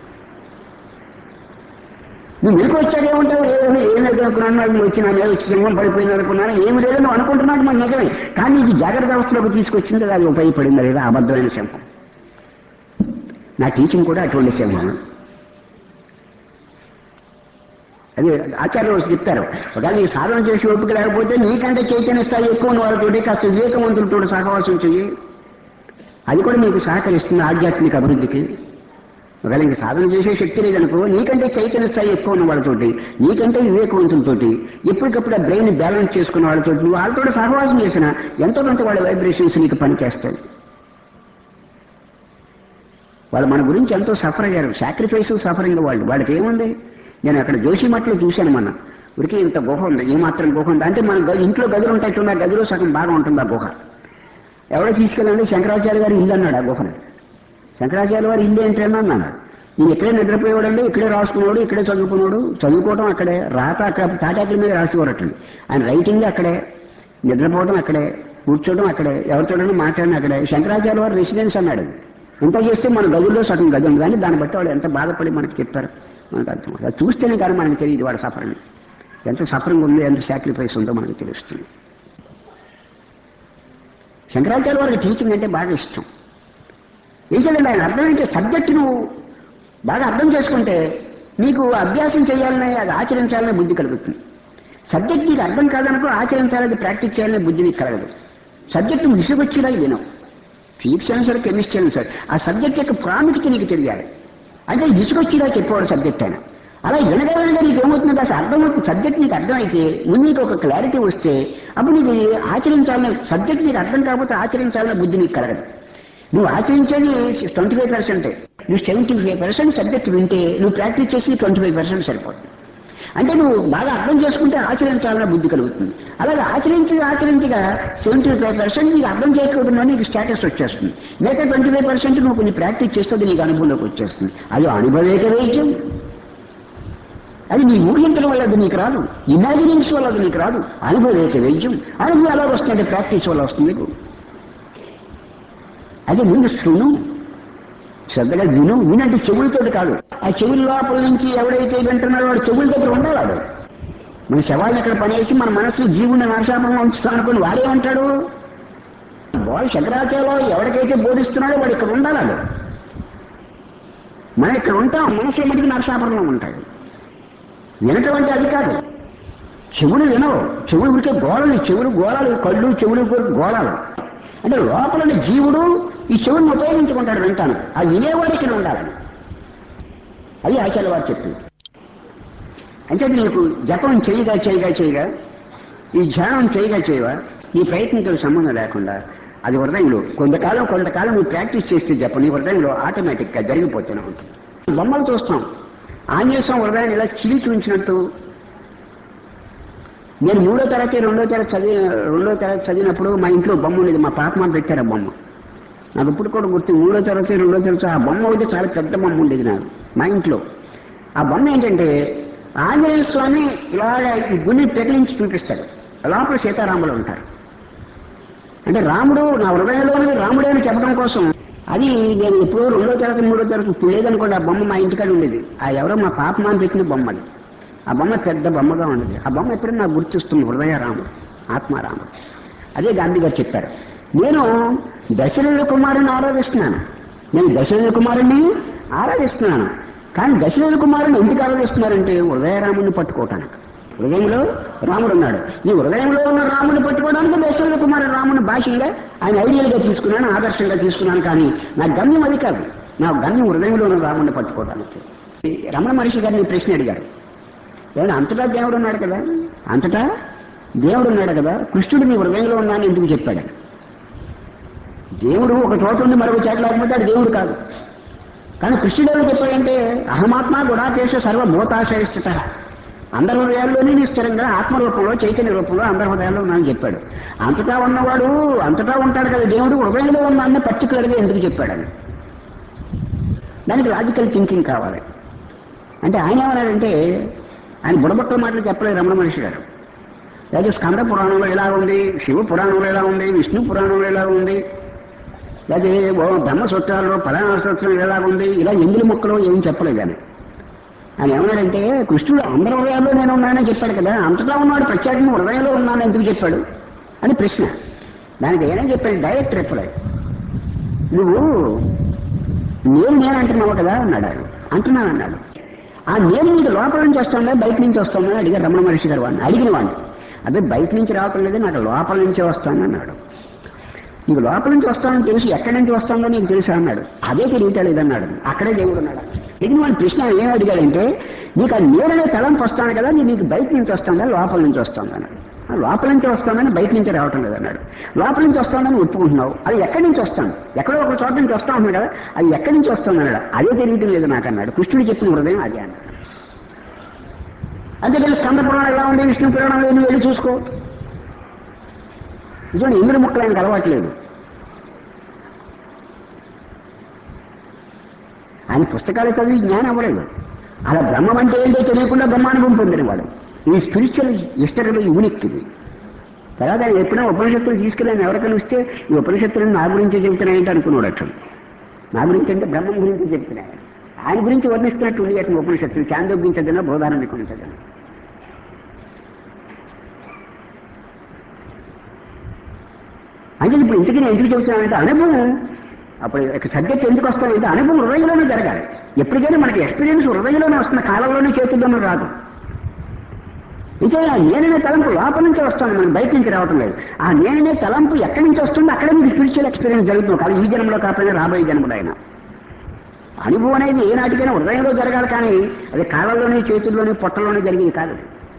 నువ్వు మీకు వచ్చాక ఏమంటావు ఏమి ఏమి అనుకున్నాను నాకు వచ్చి నా మీద వచ్చి సింహం పడిపోయింది అనుకున్నాను ఏమి లేదని నువ్వు అనుకుంటున్నాను మన నిజమే కానీ నీకు జాగ్రత్త వ్యవస్థలోకి తీసుకొచ్చింది అది ఉపయోగపడిందా లేదా అబద్ధమైన సింహం నా టీచింగ్ కూడా అటువంటి సింహం అది ఆచార్యులు వచ్చి చెప్తారు ఒకవేళ నీ సాధన చేసి ఓపిక లేకపోతే నీకంటే చైతన్య స్థాయి ఎక్కువ ఉన్న వాళ్ళతోటి కాస్త వివేకవంతులతో సహవాసం చెయ్యి అది కూడా నీకు సహకరిస్తుంది ఆధ్యాత్మిక అభివృద్ధికి ఒకవేళ ఇంక సాధన చేసే శక్తి లేదనుకో నీకంటే చైతన్య స్థాయి ఎక్కువ ఉన్న వాళ్ళతోటి నీకంటే వివేకవంతులతోటి ఎప్పటికప్పుడు ఆ బ్రెయిన్ బ్యాలెన్స్ చేసుకున్న వాళ్ళతోటి నువ్వు వాళ్ళతో సహవాసం చేసినా ఎంతో కొంత వాళ్ళ వైబ్రేషన్స్ నీకు పనిచేస్తాయి వాళ్ళు మన గురించి ఎంతో సఫర్ అయ్యారు సాక్రిఫైస్ సఫరింగ్ వాళ్ళు వాళ్ళకి ఏముంది నేను అక్కడ జోషిమట్లో చూశాను మన ఉరికి ఇంత గుహ ఉంది ఏ మాత్రం గుహ ఉంది అంటే మన గది- ఇంట్లో గదులు ఉంటాయి చూడండి, ఆ గదిలో సగం బాగా ఉంటుంది ఆ గుహ ఎవడో తీసుకెళ్ళండి శంకరాచార్య గారు ఇల్లు అన్నాడు ఆ గుహని శంకరాచార్య వారు ఇల్లు ఏంటన్నా అన్నాడు నేను ఇక్కడే నిద్రపోయేవాడండి ఇక్కడే రాసుకున్నాడు ఇక్కడే చదువుకున్నాడు చదువుకోవడం అక్కడే రాత అక్కడ తాటాకుల మీద రాసేవారటండి ఆయన రైటింగ్ అక్కడే నిద్రపోవడం అక్కడే కూర్చోవడం అక్కడే ఎవరితోడైనా మాట్లాడిన అక్కడే శంకరాచార్య వారు రెసిడెన్స్ అన్నాడు ఇంత చేస్తే మన గదుల్లో సగం గది ఉంది కానీ దాన్ని బట్టి వాళ్ళు ఎంత బాధపడి మనకి చెప్పారు మనకు అర్థమవుతుంది అది చూస్తేనే కానీ మనకు తెలియదు వాడు సఫరింగ్ ఎంత సఫరింగ్ ఉందో ఎంత సాక్రిఫైస్ ఉందో మనకు తెలుస్తుంది శంకరాచార్య వారికి టీచింగ్ అంటే బాగా ఇష్టం ఏంటంటే ఆయన అర్థమైతే సబ్జెక్ట్ నువ్వు బాగా అర్థం చేసుకుంటే నీకు అభ్యాసం చేయాలనే అది ఆచరించాలనే బుద్ధి కలుగుతుంది సబ్జెక్ట్ నీకు అర్థం కాదనుకో ఆచరించాలని ప్రాక్టీస్ చేయాలనే బుద్ధి నీకు కలగదు సబ్జెక్ట్ నువ్వు విసుగొచ్చేలా వినవు ఫిజిక్స్ అయినా సరే కెమిస్ట్రీ అయినా సరే ఆ సబ్జెక్ట్ యొక్క ప్రాముఖ్యత నీకు తెలియాలి అంటే విసుగొచ్చేలా చెప్పేవాడు సబ్జెక్ట్ అయినా అలా వినగలగా నీకు ఏమవుతుంది అసలు అర్థమవుతుంది సబ్జెక్ట్ నీకు అర్థమైతే ముందు నీకు ఒక క్లారిటీ వస్తే అప్పుడు నీకు ఆచరించాలనే సబ్జెక్ట్ నీకు అర్థం కాకపోతే ఆచరించాలనే బుద్ధి నీకు కలగదు నువ్వు ఆచరించేది ట్వంటీ ఫైవ్ పర్సెంటే నువ్వు సెవెంటీ ఫైవ్ పర్సెంట్ సబ్జెక్ట్ వింటే నువ్వు ప్రాక్టీస్ చేసి ట్వంటీ ఫైవ్ పర్సెంట్ సరిపోతుంది అంటే నువ్వు బాగా అర్థం చేసుకుంటే ఆచరించాలన్న బుద్ధి కలుగుతుంది అలాగే ఆచరించి ఆచరించగా సెవెంటీ ఫైవ్ పర్సెంట్ నీకు అర్థం చేయకపోతున్నా నీకు స్టేటస్ వచ్చేస్తుంది మిగతా ట్వంటీ ఫైవ్ పర్సెంట్ నువ్వు కొన్ని ప్రాక్టీస్ చేస్తే అది నీకు అనుభవంలోకి వచ్చేస్తుంది అది అనుభవేక వైద్యం అది నీ ఊహించడం వల్ల అది నీకు రాదు ఇమాజినింగ్స్ వల్ల అది నీకు రాదు అనుభవేక వైద్యం అనుభవం ఎలా వస్తుందంటే ప్రాక్టీస్ వల్ల వస్తుంది నీకు అది ముందు శృణు శ్రద్ధగా విను వినంటే చెవులతో కాదు ఆ చెవుల లోపల నుంచి ఎవడైతే వింటున్నాడో వాడు చెవుల దగ్గర ఉండాలి మన శవాలను ఎక్కడ పనేసి మన మనసు జీవుని నరశాపంలో ఉంచుతాం అనుకుని వాడే ఉంటాడు వాడు శంకరాచార్యలో ఎవరికైతే బోధిస్తున్నాడో వాడు ఇక్కడ ఉండాలి మనం ఇక్కడ ఉంటాం మనసు మటుకు నరశాపంలో ఉంటాడు వినటం అంటే అది కాదు చెవులు వినవు చెవులు ఉడికే గోళలు చెవులు గోళాలు కళ్ళు చెవులు గోళాలు అంటే లోపల జీవుడు ఈ చెవుని ఉపయోగించుకుంటాడు వింటాను ఆ వినేవాడు ఇక్కడ ఉండాలి అది ఆచార్య వారు చెప్పింది అంటే నీకు జపం చేయగా చేయగా చేయగా ఈ ధ్యానం చేయగా చేయగా నీ ప్రయత్నంతో సంబంధం లేకుండా అది హృదయంలో కొంతకాలం కొంతకాలం నువ్వు ప్రాక్టీస్ చేస్తే జపం నీ హృదయంలో ఆటోమేటిక్గా జరిగిపోతూనే ఉంటుంది బొమ్మలు చూస్తాం ఆంజనేయ స్వామి హృదయాన్ని ఇలా చిలికి ఉంచినట్టు నేను మూడో తరగతి రెండో తరగతి చదివి రెండో తరగతి చదివినప్పుడు మా ఇంట్లో బొమ్మ ఉండేది మా పాప పెట్టారు ఆ బొమ్మ నాకు ఇప్పుడు కూడా గుర్తు మూడో తరగతి రెండో తరగతి ఆ బొమ్మ అయితే చాలా పెద్ద బొమ్మ ఉండేది నాకు మా ఇంట్లో ఆ బొమ్మ ఏంటంటే ఆంజనేయ స్వామి ఇలాగ ఈ గుండె పెగిలించి చూపిస్తాడు లోపల సీతారాములు ఉంటారు అంటే రాముడు నా హృదయంలోని రాముడే అని చెప్పడం కోసం అది నేను ఎప్పుడో రెండో తరగతి మూడో తరగతి ఇప్పుడు లేదనుకోండి ఆ బొమ్మ మా ఇంటికాడ ఉండేది ఆ ఎవరో మా పాప మామ పెట్టిన బొమ్మ అది ఆ బొమ్మ పెద్ద బొమ్మగా ఉండేది ఆ బొమ్మ ఎప్పుడైనా నాకు గుర్తిస్తుంది హృదయ రాముడు ఆత్మారాముడు అదే గాంధీ గారు చెప్పారు నేను దశరథ కుమారుని ఆరాధిస్తున్నాను నేను దశరథ కుమారుణ్ణి ఆరాధిస్తున్నాను కానీ దశరథ కుమారుని ఎందుకు ఆరాధిస్తున్నారంటే హృదయరాముని పట్టుకోవటానికి హృదయంలో రాముడు ఉన్నాడు ఈ హృదయంలో ఉన్న రాముని పట్టుకోవడానికి దశరథ కుమారుడు రాముని భాషంగా ఆయన ఐడియల్గా తీసుకున్నాను ఆదర్శంగా తీసుకున్నాను కానీ నా గమ్యం అది కాదు నా గమ్యం హృదయంలో ఉన్న రాముని పట్టుకోవడానికి ఈ రమణ మహర్షి గారిని ప్రశ్న అడిగారు ఏమన్నా అంతటా దేవుడు ఉన్నాడు కదా అంతటా దేవుడు ఉన్నాడు కదా కృష్ణుడు నీ హృదయంలో ఉన్నాను ఎందుకు చెప్పాడు దేవుడు ఒక చోట ఉండి మరొక చోట లేకపోతే అది దేవుడు కాదు కానీ కృష్ణుడు ఏమని చెప్పాడంటే అహమాత్మ గుణాకేశ సర్వభూతాశయస్థిత అందరి హృదయాల్లోనే నీ స్థిరంగా ఆత్మరూపంలో చైతన్య రూపంలో అందరి హృదయాల్లో ఉన్నానని చెప్పాడు అంతటా ఉన్నవాడు అంతటా ఉంటాడు కదా దేవుడు హృదయంలో ఉన్నాన్ని పర్టికులర్గా ఎందుకు చెప్పాడని దానికి లాజికల్ థింకింగ్ కావాలి అంటే ఆయన ఏమన్నాడంటే ఆయన బుడబొక్కల మాటలు చెప్పలేదు రమణ మహర్షి గారు లేదా స్కంద పురాణంలో ఎలా ఉంది శివ పురాణంలో ఎలా ఉంది విష్ణు పురాణంలో ఎలా ఉంది లేదా ఓ బ్రహ్మ సూత్రాల్లో పరాణ సూత్రం ఎలా ఉంది ఇలా ఎంగిలి మొక్కలు ఏం చెప్పలేదు ఆయన ఆయన ఏమన్నాడంటే కృష్ణుడు అందరి హృదయాల్లో నేను ఉన్నానని చెప్పాడు కదా అంతటా ఉన్నాడు ప్రత్యేకంగా హృదయంలో ఉన్నాను ఎందుకు చెప్పాడు అని ప్రశ్న దానికి ఏమని చెప్పాడు డైరెక్ట్ రిప్లై నువ్వు నేను నేను అంటున్నావు కదా అన్నాడు ఆయన అంటున్నాను అన్నాడు ఆ నేను నీకు లోపల నుంచి వస్తుందా బయట నుంచి వస్తుందా అని అడిగారు రమణ మహర్షి గారు వాడిని అడిగిన వాడిని అదే బయట నుంచి రావటం లేదు నాకు లోపల నుంచే వస్తాను అన్నాడు నీకు లోపల నుంచి వస్తానని తెలుసు ఎక్కడి నుంచి వస్తుందో నీకు తెలుసా అన్నాడు అదే తెలియటలేదు అన్నాడు అక్కడే దేవుడు అన్నాడు అడిగిన వాడి ప్రశ్న ఏం అడిగాడంటే నీకు ఆ నేరనే తలంపు వస్తాను కదా నీ నీకు బయట నుంచి వస్తుందా లోపల నుంచి వస్తుంది అన్నాడు ఆ లోపల నుంచి వస్తానని బయట నుంచి రావటం లేదు అన్నాడు లోపల నుంచి వస్తానని ఒప్పుకుంటున్నావు అది ఎక్కడి నుంచి వస్తాను ఎక్కడో ఒక చోట నుంచి వస్తా ఉన్నాడు కదా అది ఎక్కడి నుంచి వస్తుంది అన్నాడు అదే తెలియటం లేదు నాకు అన్నాడు కృష్ణుడు చెప్పిన హృదయం అదే అన్నాడు అంతే తెలిసి స్కంద పురాణం ఎలా ఉంది విష్ణు పురాణం ఏమి వెళ్ళి చూసుకో నిజంగా ఇంద్ర ముక్కలు ఆయనకు అలవాట్లేదు ఆయన పుస్తకాలు చదివి జ్ఞానం అవ్వలేదు అలా బ్రహ్మం అంటే ఏంటో తెలియకుండా బ్రహ్మానుభవం పొందిన వాడు ఈ స్పిరిచువల్ హిస్టరీలో యూనిక్ ఇది తర్వాత ఆయన ఎప్పుడైనా ఉపనిషత్తులు తీసుకెళ్ళి ఎవరికైనా ఇస్తే ఈ ఉపనిషత్తులను నా గురించే చెబుతున్నాయంటే అనుకున్నాడు అట్లా నా గురించి అంటే బ్రహ్మం గురించి చెప్తున్నాయి ఆయన గురించి వర్ణిస్తున్నట్టు ఉంది అతని ఉపనిషత్తు చాందోగ్గించదన బోధానం ఉంటుందని అంటే ఇప్పుడు ఇంటికి నేను ఎందుకు చెబుతున్నానంటే అనుభవం అప్పుడు ఇక సబ్జెక్ట్ ఎందుకు వస్తానంటే అనుభవం హృదయంలోనే జరగాలి ఎప్పటికైనా మనకి ఎక్స్పీరియన్స్ హృదయంలోనే వస్తున్న కాలంలోనే చేతుల్లోనే రాదు ఇదే ఆ నేననే తలంపు లోపల నుంచి వస్తుంది మనకి బయట నుంచి రావటం లేదు ఆ నేననే తలంపు ఎక్కడి నుంచి వస్తుందో అక్కడే మీకు స్పిరిచువల్ ఎక్స్పీరియన్స్ జరుగుతుంది కాదు ఈ జన్మలో కాకపోయినా రాబోయే జన్మలో అయినా అనుభవం అనేది ఏ నాటికైనా హృదయంలో జరగాలి కానీ అది కాళ్ళలోనే చేతుల్లోనే పొట్టలోనే జరిగేది కాదు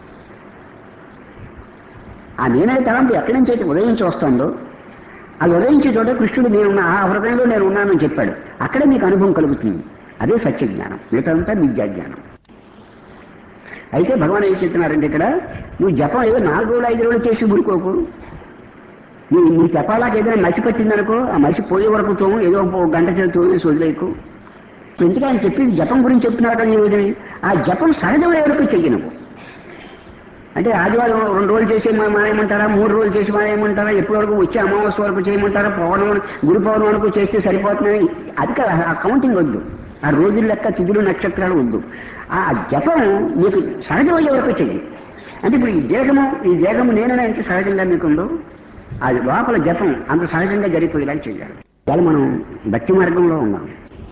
ఆ నేనే తలంపు ఎక్కడి నుంచి అయితే ఉదయించి వస్తుందో అది ఉదయించే చోట కృష్ణుడు నేనున్నా ఆ హృదయంలో నేను ఉన్నానని చెప్పాడు అక్కడే మీకు అనుభవం కలుగుతుంది అదే సత్య జ్ఞానం మిగతాంతా విద్యా జ్ఞానం అయితే భగవాన్ ఏం చెప్తున్నారంటే ఇక్కడ నువ్వు జపం ఏదో నాలుగు రోజులు ఐదు రోజులు చేసి ఊరుకోకు నువ్వు నీ జపాలకు ఏదైనా మసి పట్టిందనుకో ఆ మసి పోయే వరకు తోము ఏదో ఒక గంట చేసి తోమేసి వదిలేకు ఎందుకు ఆయన చెప్పింది జపం గురించి చెప్తున్నారు కదా ఏమిటి ఆ జపం సహజమైన వరకు చెయ్యి నువ్వు అంటే ఆదివారం రెండు రోజులు చేసి మా- మానేయమంటారా మూడు రోజులు చేసి మానేయమంటారా ఎప్పటి వరకు వచ్చే అమావాస్య వరకు చేయమంటారా పౌర్ణమి గురు పౌర్ణమి వరకు చేస్తే సరిపోతున్నాయి అది కాదు ఆ కౌంటింగ్ వద్దు ఆ రోజుల లెక్క తిథులు నక్షత్రాలు వద్దు ఆ జపం నీకు సహజమయ్యే వరకు చెయ్యి అంటే ఇప్పుడు ఈ దేహము ఈ దేహము నేననే అంటే సహజంగా మీకుందో అది లోపల జపం అంత సహజంగా జరిగిపోయేలా చెయ్యాలి ఇవాళ మనం భక్తి మార్గంలో ఉన్నాం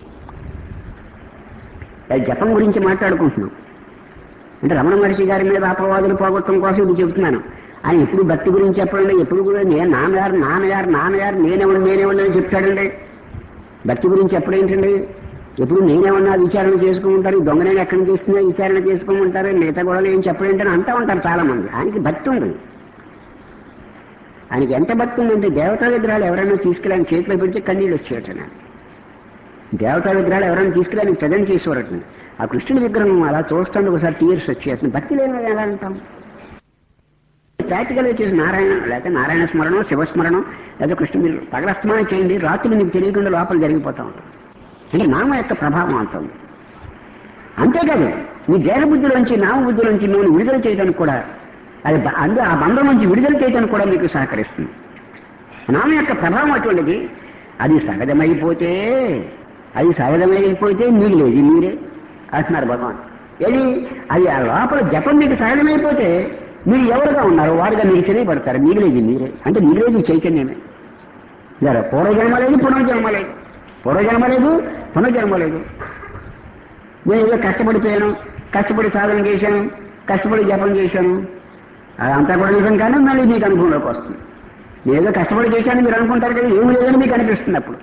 అది జపం గురించి మాట్లాడుకుంటున్నాం అంటే రమణ మహర్షి గారి మీద అపవాదులు పోగొట్టడం కోసం ఇది చెబుతున్నాను ఆయన ఎప్పుడు భక్తి గురించి చెప్పడండి ఎప్పుడు కూడా నేను నాన్నగారు నాన్నగారు నాన్నగారు నేనేమన్నా నేనేమన్నా అని చెప్తాడండి భక్తి గురించి ఎప్పుడేంటండి ఎప్పుడు నేనేమన్నా విచారణ చేసుకుంటారు ఈ దొంగ నేను ఎక్కడి నుంచి వస్తున్నా విచారణ చేసుకోమంటారు మిగతా గొడవలు ఏం చెప్పలేంటని అంటూ ఉంటారు చాలా మంది ఆయనకి భక్తి ఉంది ఆయనకి ఎంత భక్తి ఉందంటే దేవతా విగ్రహాలు ఎవరైనా తీసుకెళ్ళి ఆయన చేతిలో పెడితే కన్నీళ్ళు వచ్చేటన దేవతా విగ్రహాలు ఎవరైనా తీసుకెళ్ళి ఆయన ప్రజెంట్ చేసేవారట ఆ కృష్ణుడి విగ్రహం అలా చూస్తుంటే ఒకసారి టీయర్స్ వచ్చేస్తుంది భక్తి లేని వాళ్ళు ఎలా అంటాం ప్రాక్టికల్గా చేసి నారాయణ లేకపోతే నారాయణ స్మరణం శివస్మరణం లేదా కృష్ణుడి పగలస్తమానం చేయండి రాత్రి మీకు తెలియకుండా లోపల జరిగిపోతూ ఉంటాం అంటే నామ యొక్క ప్రభావం అంటుంది అంతేకాదు మీ దేహబుద్ధిలోంచి నామబుద్ధిలోంచి నేను విడుదల చేయడానికి కూడా అది బ- అందు ఆ బంధం నుంచి విడుదల చేయడానికి కూడా మీకు సహకరిస్తుంది నామ యొక్క ప్రభావం అటువంటిది అది సహజమైపోతే అది సహజమైపోతే మిగిలేది మీరే అంటున్నారు భగవాన్ ఏది అది ఆ లోపల జపం మీకు సహజమైపోతే మీరు ఎవరుగా ఉన్నారు వారుగా మీకు తెలియబడతారు మిగిలేది మీరే అంటే మిగిలేది చైతన్యమే జర పూర్వజన్మ లేదు పునర్జన్మ లేదు పూర్వజన్మ లేదు పునర్జన్మ లేదు నేను ఏదో కష్టపడిపోయాను కష్టపడి సాధన చేశాను కష్టపడి జపం చేశాను అదంతా కూడా నిజం కానీ మళ్ళీ మీకు అనుభవంలోకి వస్తుంది నేను ఏదో కష్టపడి చేశాను మీరు అనుకుంటారు కదా ఏమి లేదని మీకు అనిపిస్తుంది అప్పుడు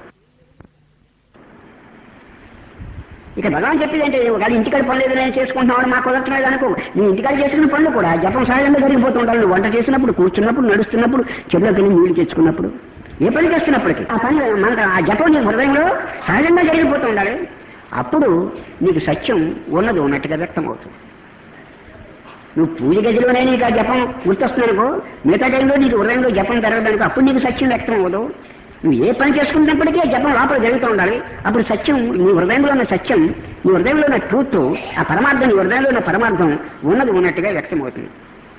ఇక భగవాన్ చెప్పేది అంటే ఒకవేళ ఇంటికాడ పనులు ఏదైనా చేసుకుంటున్నామని మాకు కుదరట్లేదు అనుకో నీ ఇంటికాడ చేసుకున్న పనులు కూడా జపం సహజంగా జరిగిపోతూ ఉండాలి నువ్వు వంట చేసినప్పుడు కూర్చున్నప్పుడు నడుస్తున్నప్పుడు చెట్లోకి వెళ్ళి నీళ్లు తెచ్చుకున్నప్పుడు ఏ పని చేస్తున్నప్పటికీ ఆ పని మనకు ఆ జపం నీ హృదయంలో సహజంగా జరిగిపోతూ ఉండాలి అప్పుడు నీకు సత్యం ఉన్నది ఉన్నట్టుగా వ్యక్తం అవుతుంది నువ్వు పూజ గదిలోనే నీకు ఆ జపం గుర్తొస్తుందనుకో మిగతా టైంలో నీకు హృదయంలో జపం జరగదనుకో అప్పుడు నీకు సత్యం వ్యక్తం అవ్వదు నువ్వు ఏ పని చేసుకున్నప్పటికీ ఆ జపం లోపల జరుగుతూ ఉండాలి అప్పుడు సత్యం నీ హృదయంలో ఉన్న సత్యం నీ హృదయంలో ఉన్న ట్రూత్ ఆ పరమార్థం నీ హృదయంలో ఉన్న పరమార్థం ఉన్నది ఉన్నట్టుగా వ్యక్తం అవుతుంది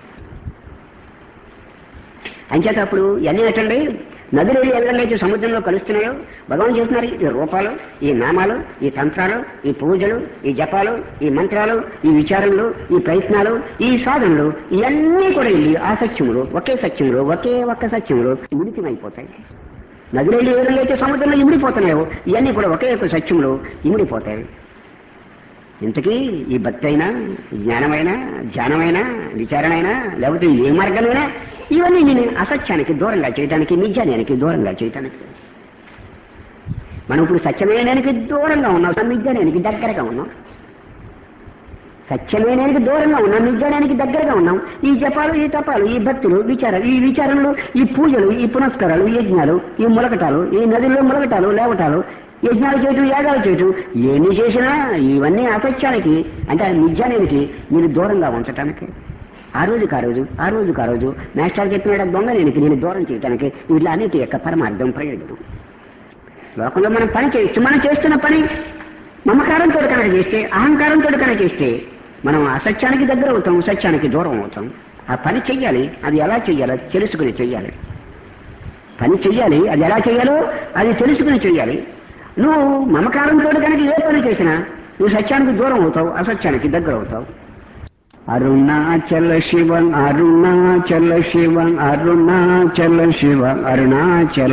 అంచేత అప్పుడు ఇవన్నీ ఏంటండి నదులు ఎల్లలైతే సముద్రంలో కలుస్తున్నాయో భగవాన్ చేస్తున్నారు ఈ రూపాలు ఈ నామాలు ఈ తంత్రాలు ఈ పూజలు ఈ జపాలు ఈ మంత్రాలు ఈ విచారణలు ఈ ప్రయత్నాలు ఈ సాధనలు ఇవన్నీ కూడా వెళ్ళి ఆ సత్యములు ఒకే సత్యములు ఒకే ఒక్క సత్యములు మిళితమైపోతాయి నదులు ఏ విధంగా అయితే సముద్రంలో ఇమిడిపోతున్నాయో ఇవన్నీ కూడా ఒకే ఒక్క సత్యములు ఇమిడిపోతాయి ఇంతకీ ఈ భక్తి అయినా జ్ఞానమైనా ధ్యానమైనా విచారణైనా లేకపోతే ఏ మార్గమైనా ఇవన్నీ నేను అసత్యానికి దూరంగా చేయడానికి నిజానికి దూరంగా చేయడానికి మనం ఇప్పుడు సత్యమైనానికి దూరంగా ఉన్నాం నిజానికి దగ్గరగా ఉన్నాం సత్యమైనానికి దూరంగా ఉన్నాం నిజానికి దగ్గరగా ఉన్నాం ఈ జపాలు ఈ తపాలు ఈ భక్తులు విచారాలు ఈ విచారణలు ఈ పూజలు ఈ పునస్కారాలు ఈ యజ్ఞాలు ఈ ములకటాలు ఈ నదుల్లో ములకటాలు లేవటాలు యజ్ఞాలు చేయటం యాగాలు చేయటం ఎన్ని చేసినా ఇవన్నీ అసత్యానికి అంటే ఆ నిజానికి మీరు దూరంగా ఉంచటానికి ఆ రోజుకి ఆ రోజు ఆ రోజుకి ఆ రోజు మాస్టర్ చెప్పినాడు ఆ దొంగ నేను నేను దూరం చేయటానికి వీటి అన్నిటి యొక్క పరమార్థం ప్రయోజనం లోకంలో మనం పని చేయొచ్చు మనం చేస్తున్న పని మమకారంతో కనుక చేస్తే అహంకారంతో కనుక చేస్తే మనం అసత్యానికి దగ్గర అవుతాం సత్యానికి దూరం అవుతాం ఆ పని చెయ్యాలి అది ఎలా చెయ్యాలో తెలుసుకుని చెయ్యాలి పని చెయ్యాలి అది ఎలా చెయ్యాలో అది తెలుసుకుని చెయ్యాలి నువ్వు మమకారంతో కనుక ఏ పని చేసినా నువ్వు సత్యానికి దూరం అవుతావు అసత్యానికి దగ్గర అవుతావు అరుణాచల శివ అరుణాచల శివ అరుణాచల శివ అరుణాచల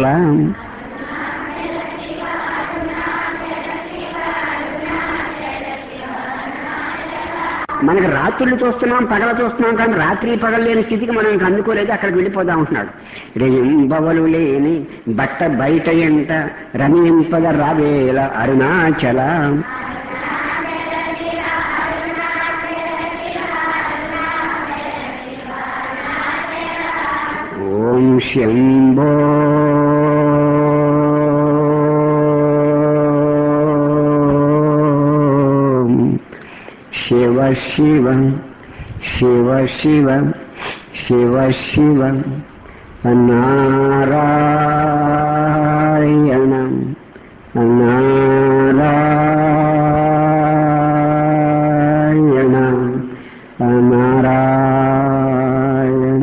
మనకి రాత్రులు చూస్తున్నాం పగల చూస్తున్నాం కానీ రాత్రి పగలు లేని స్థితికి మనం ఇంకా అందుకోలేదు అక్కడికి వెళ్ళిపోదాం అంటున్నాడు రేయింబవలు లేని బట్ట బయట ఎంట రమింపగ రావేల అరుణాచల ఓం శంభో శివ శివ శివ శివ శివ శివ నారాయణ నారాయణ నారాయణ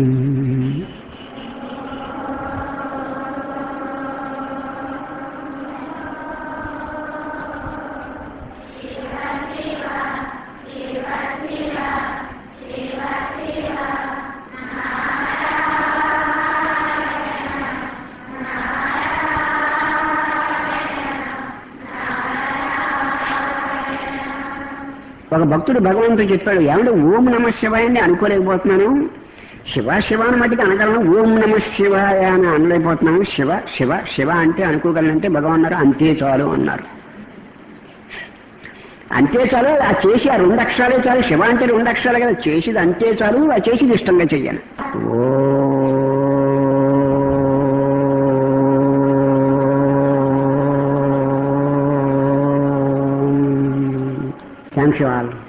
ఒక భక్తుడు భగవంతుడు చెప్పాడు ఏమంటే ఓం నమ శివాయని అనుకోలేకపోతున్నాను శివ శివ అని మటుకు అనగలను ఓం నమ శివాయ అని అనలేకపోతున్నాను శివ శివ శివ అంటే అనుకోగలనంటే భగవాన్ అన్నారు అంతే చాలు అన్నారు అంతే చాలు ఆ చేసి ఆ రెండు అక్షరాలే చాలు శివ అంటే రెండు అక్షరాలే కదా చేసేది అంతే చాలు ఆ చేసేది ఇష్టంగా చెయ్యాలి థ్యాంక్స్ యూ ఆల్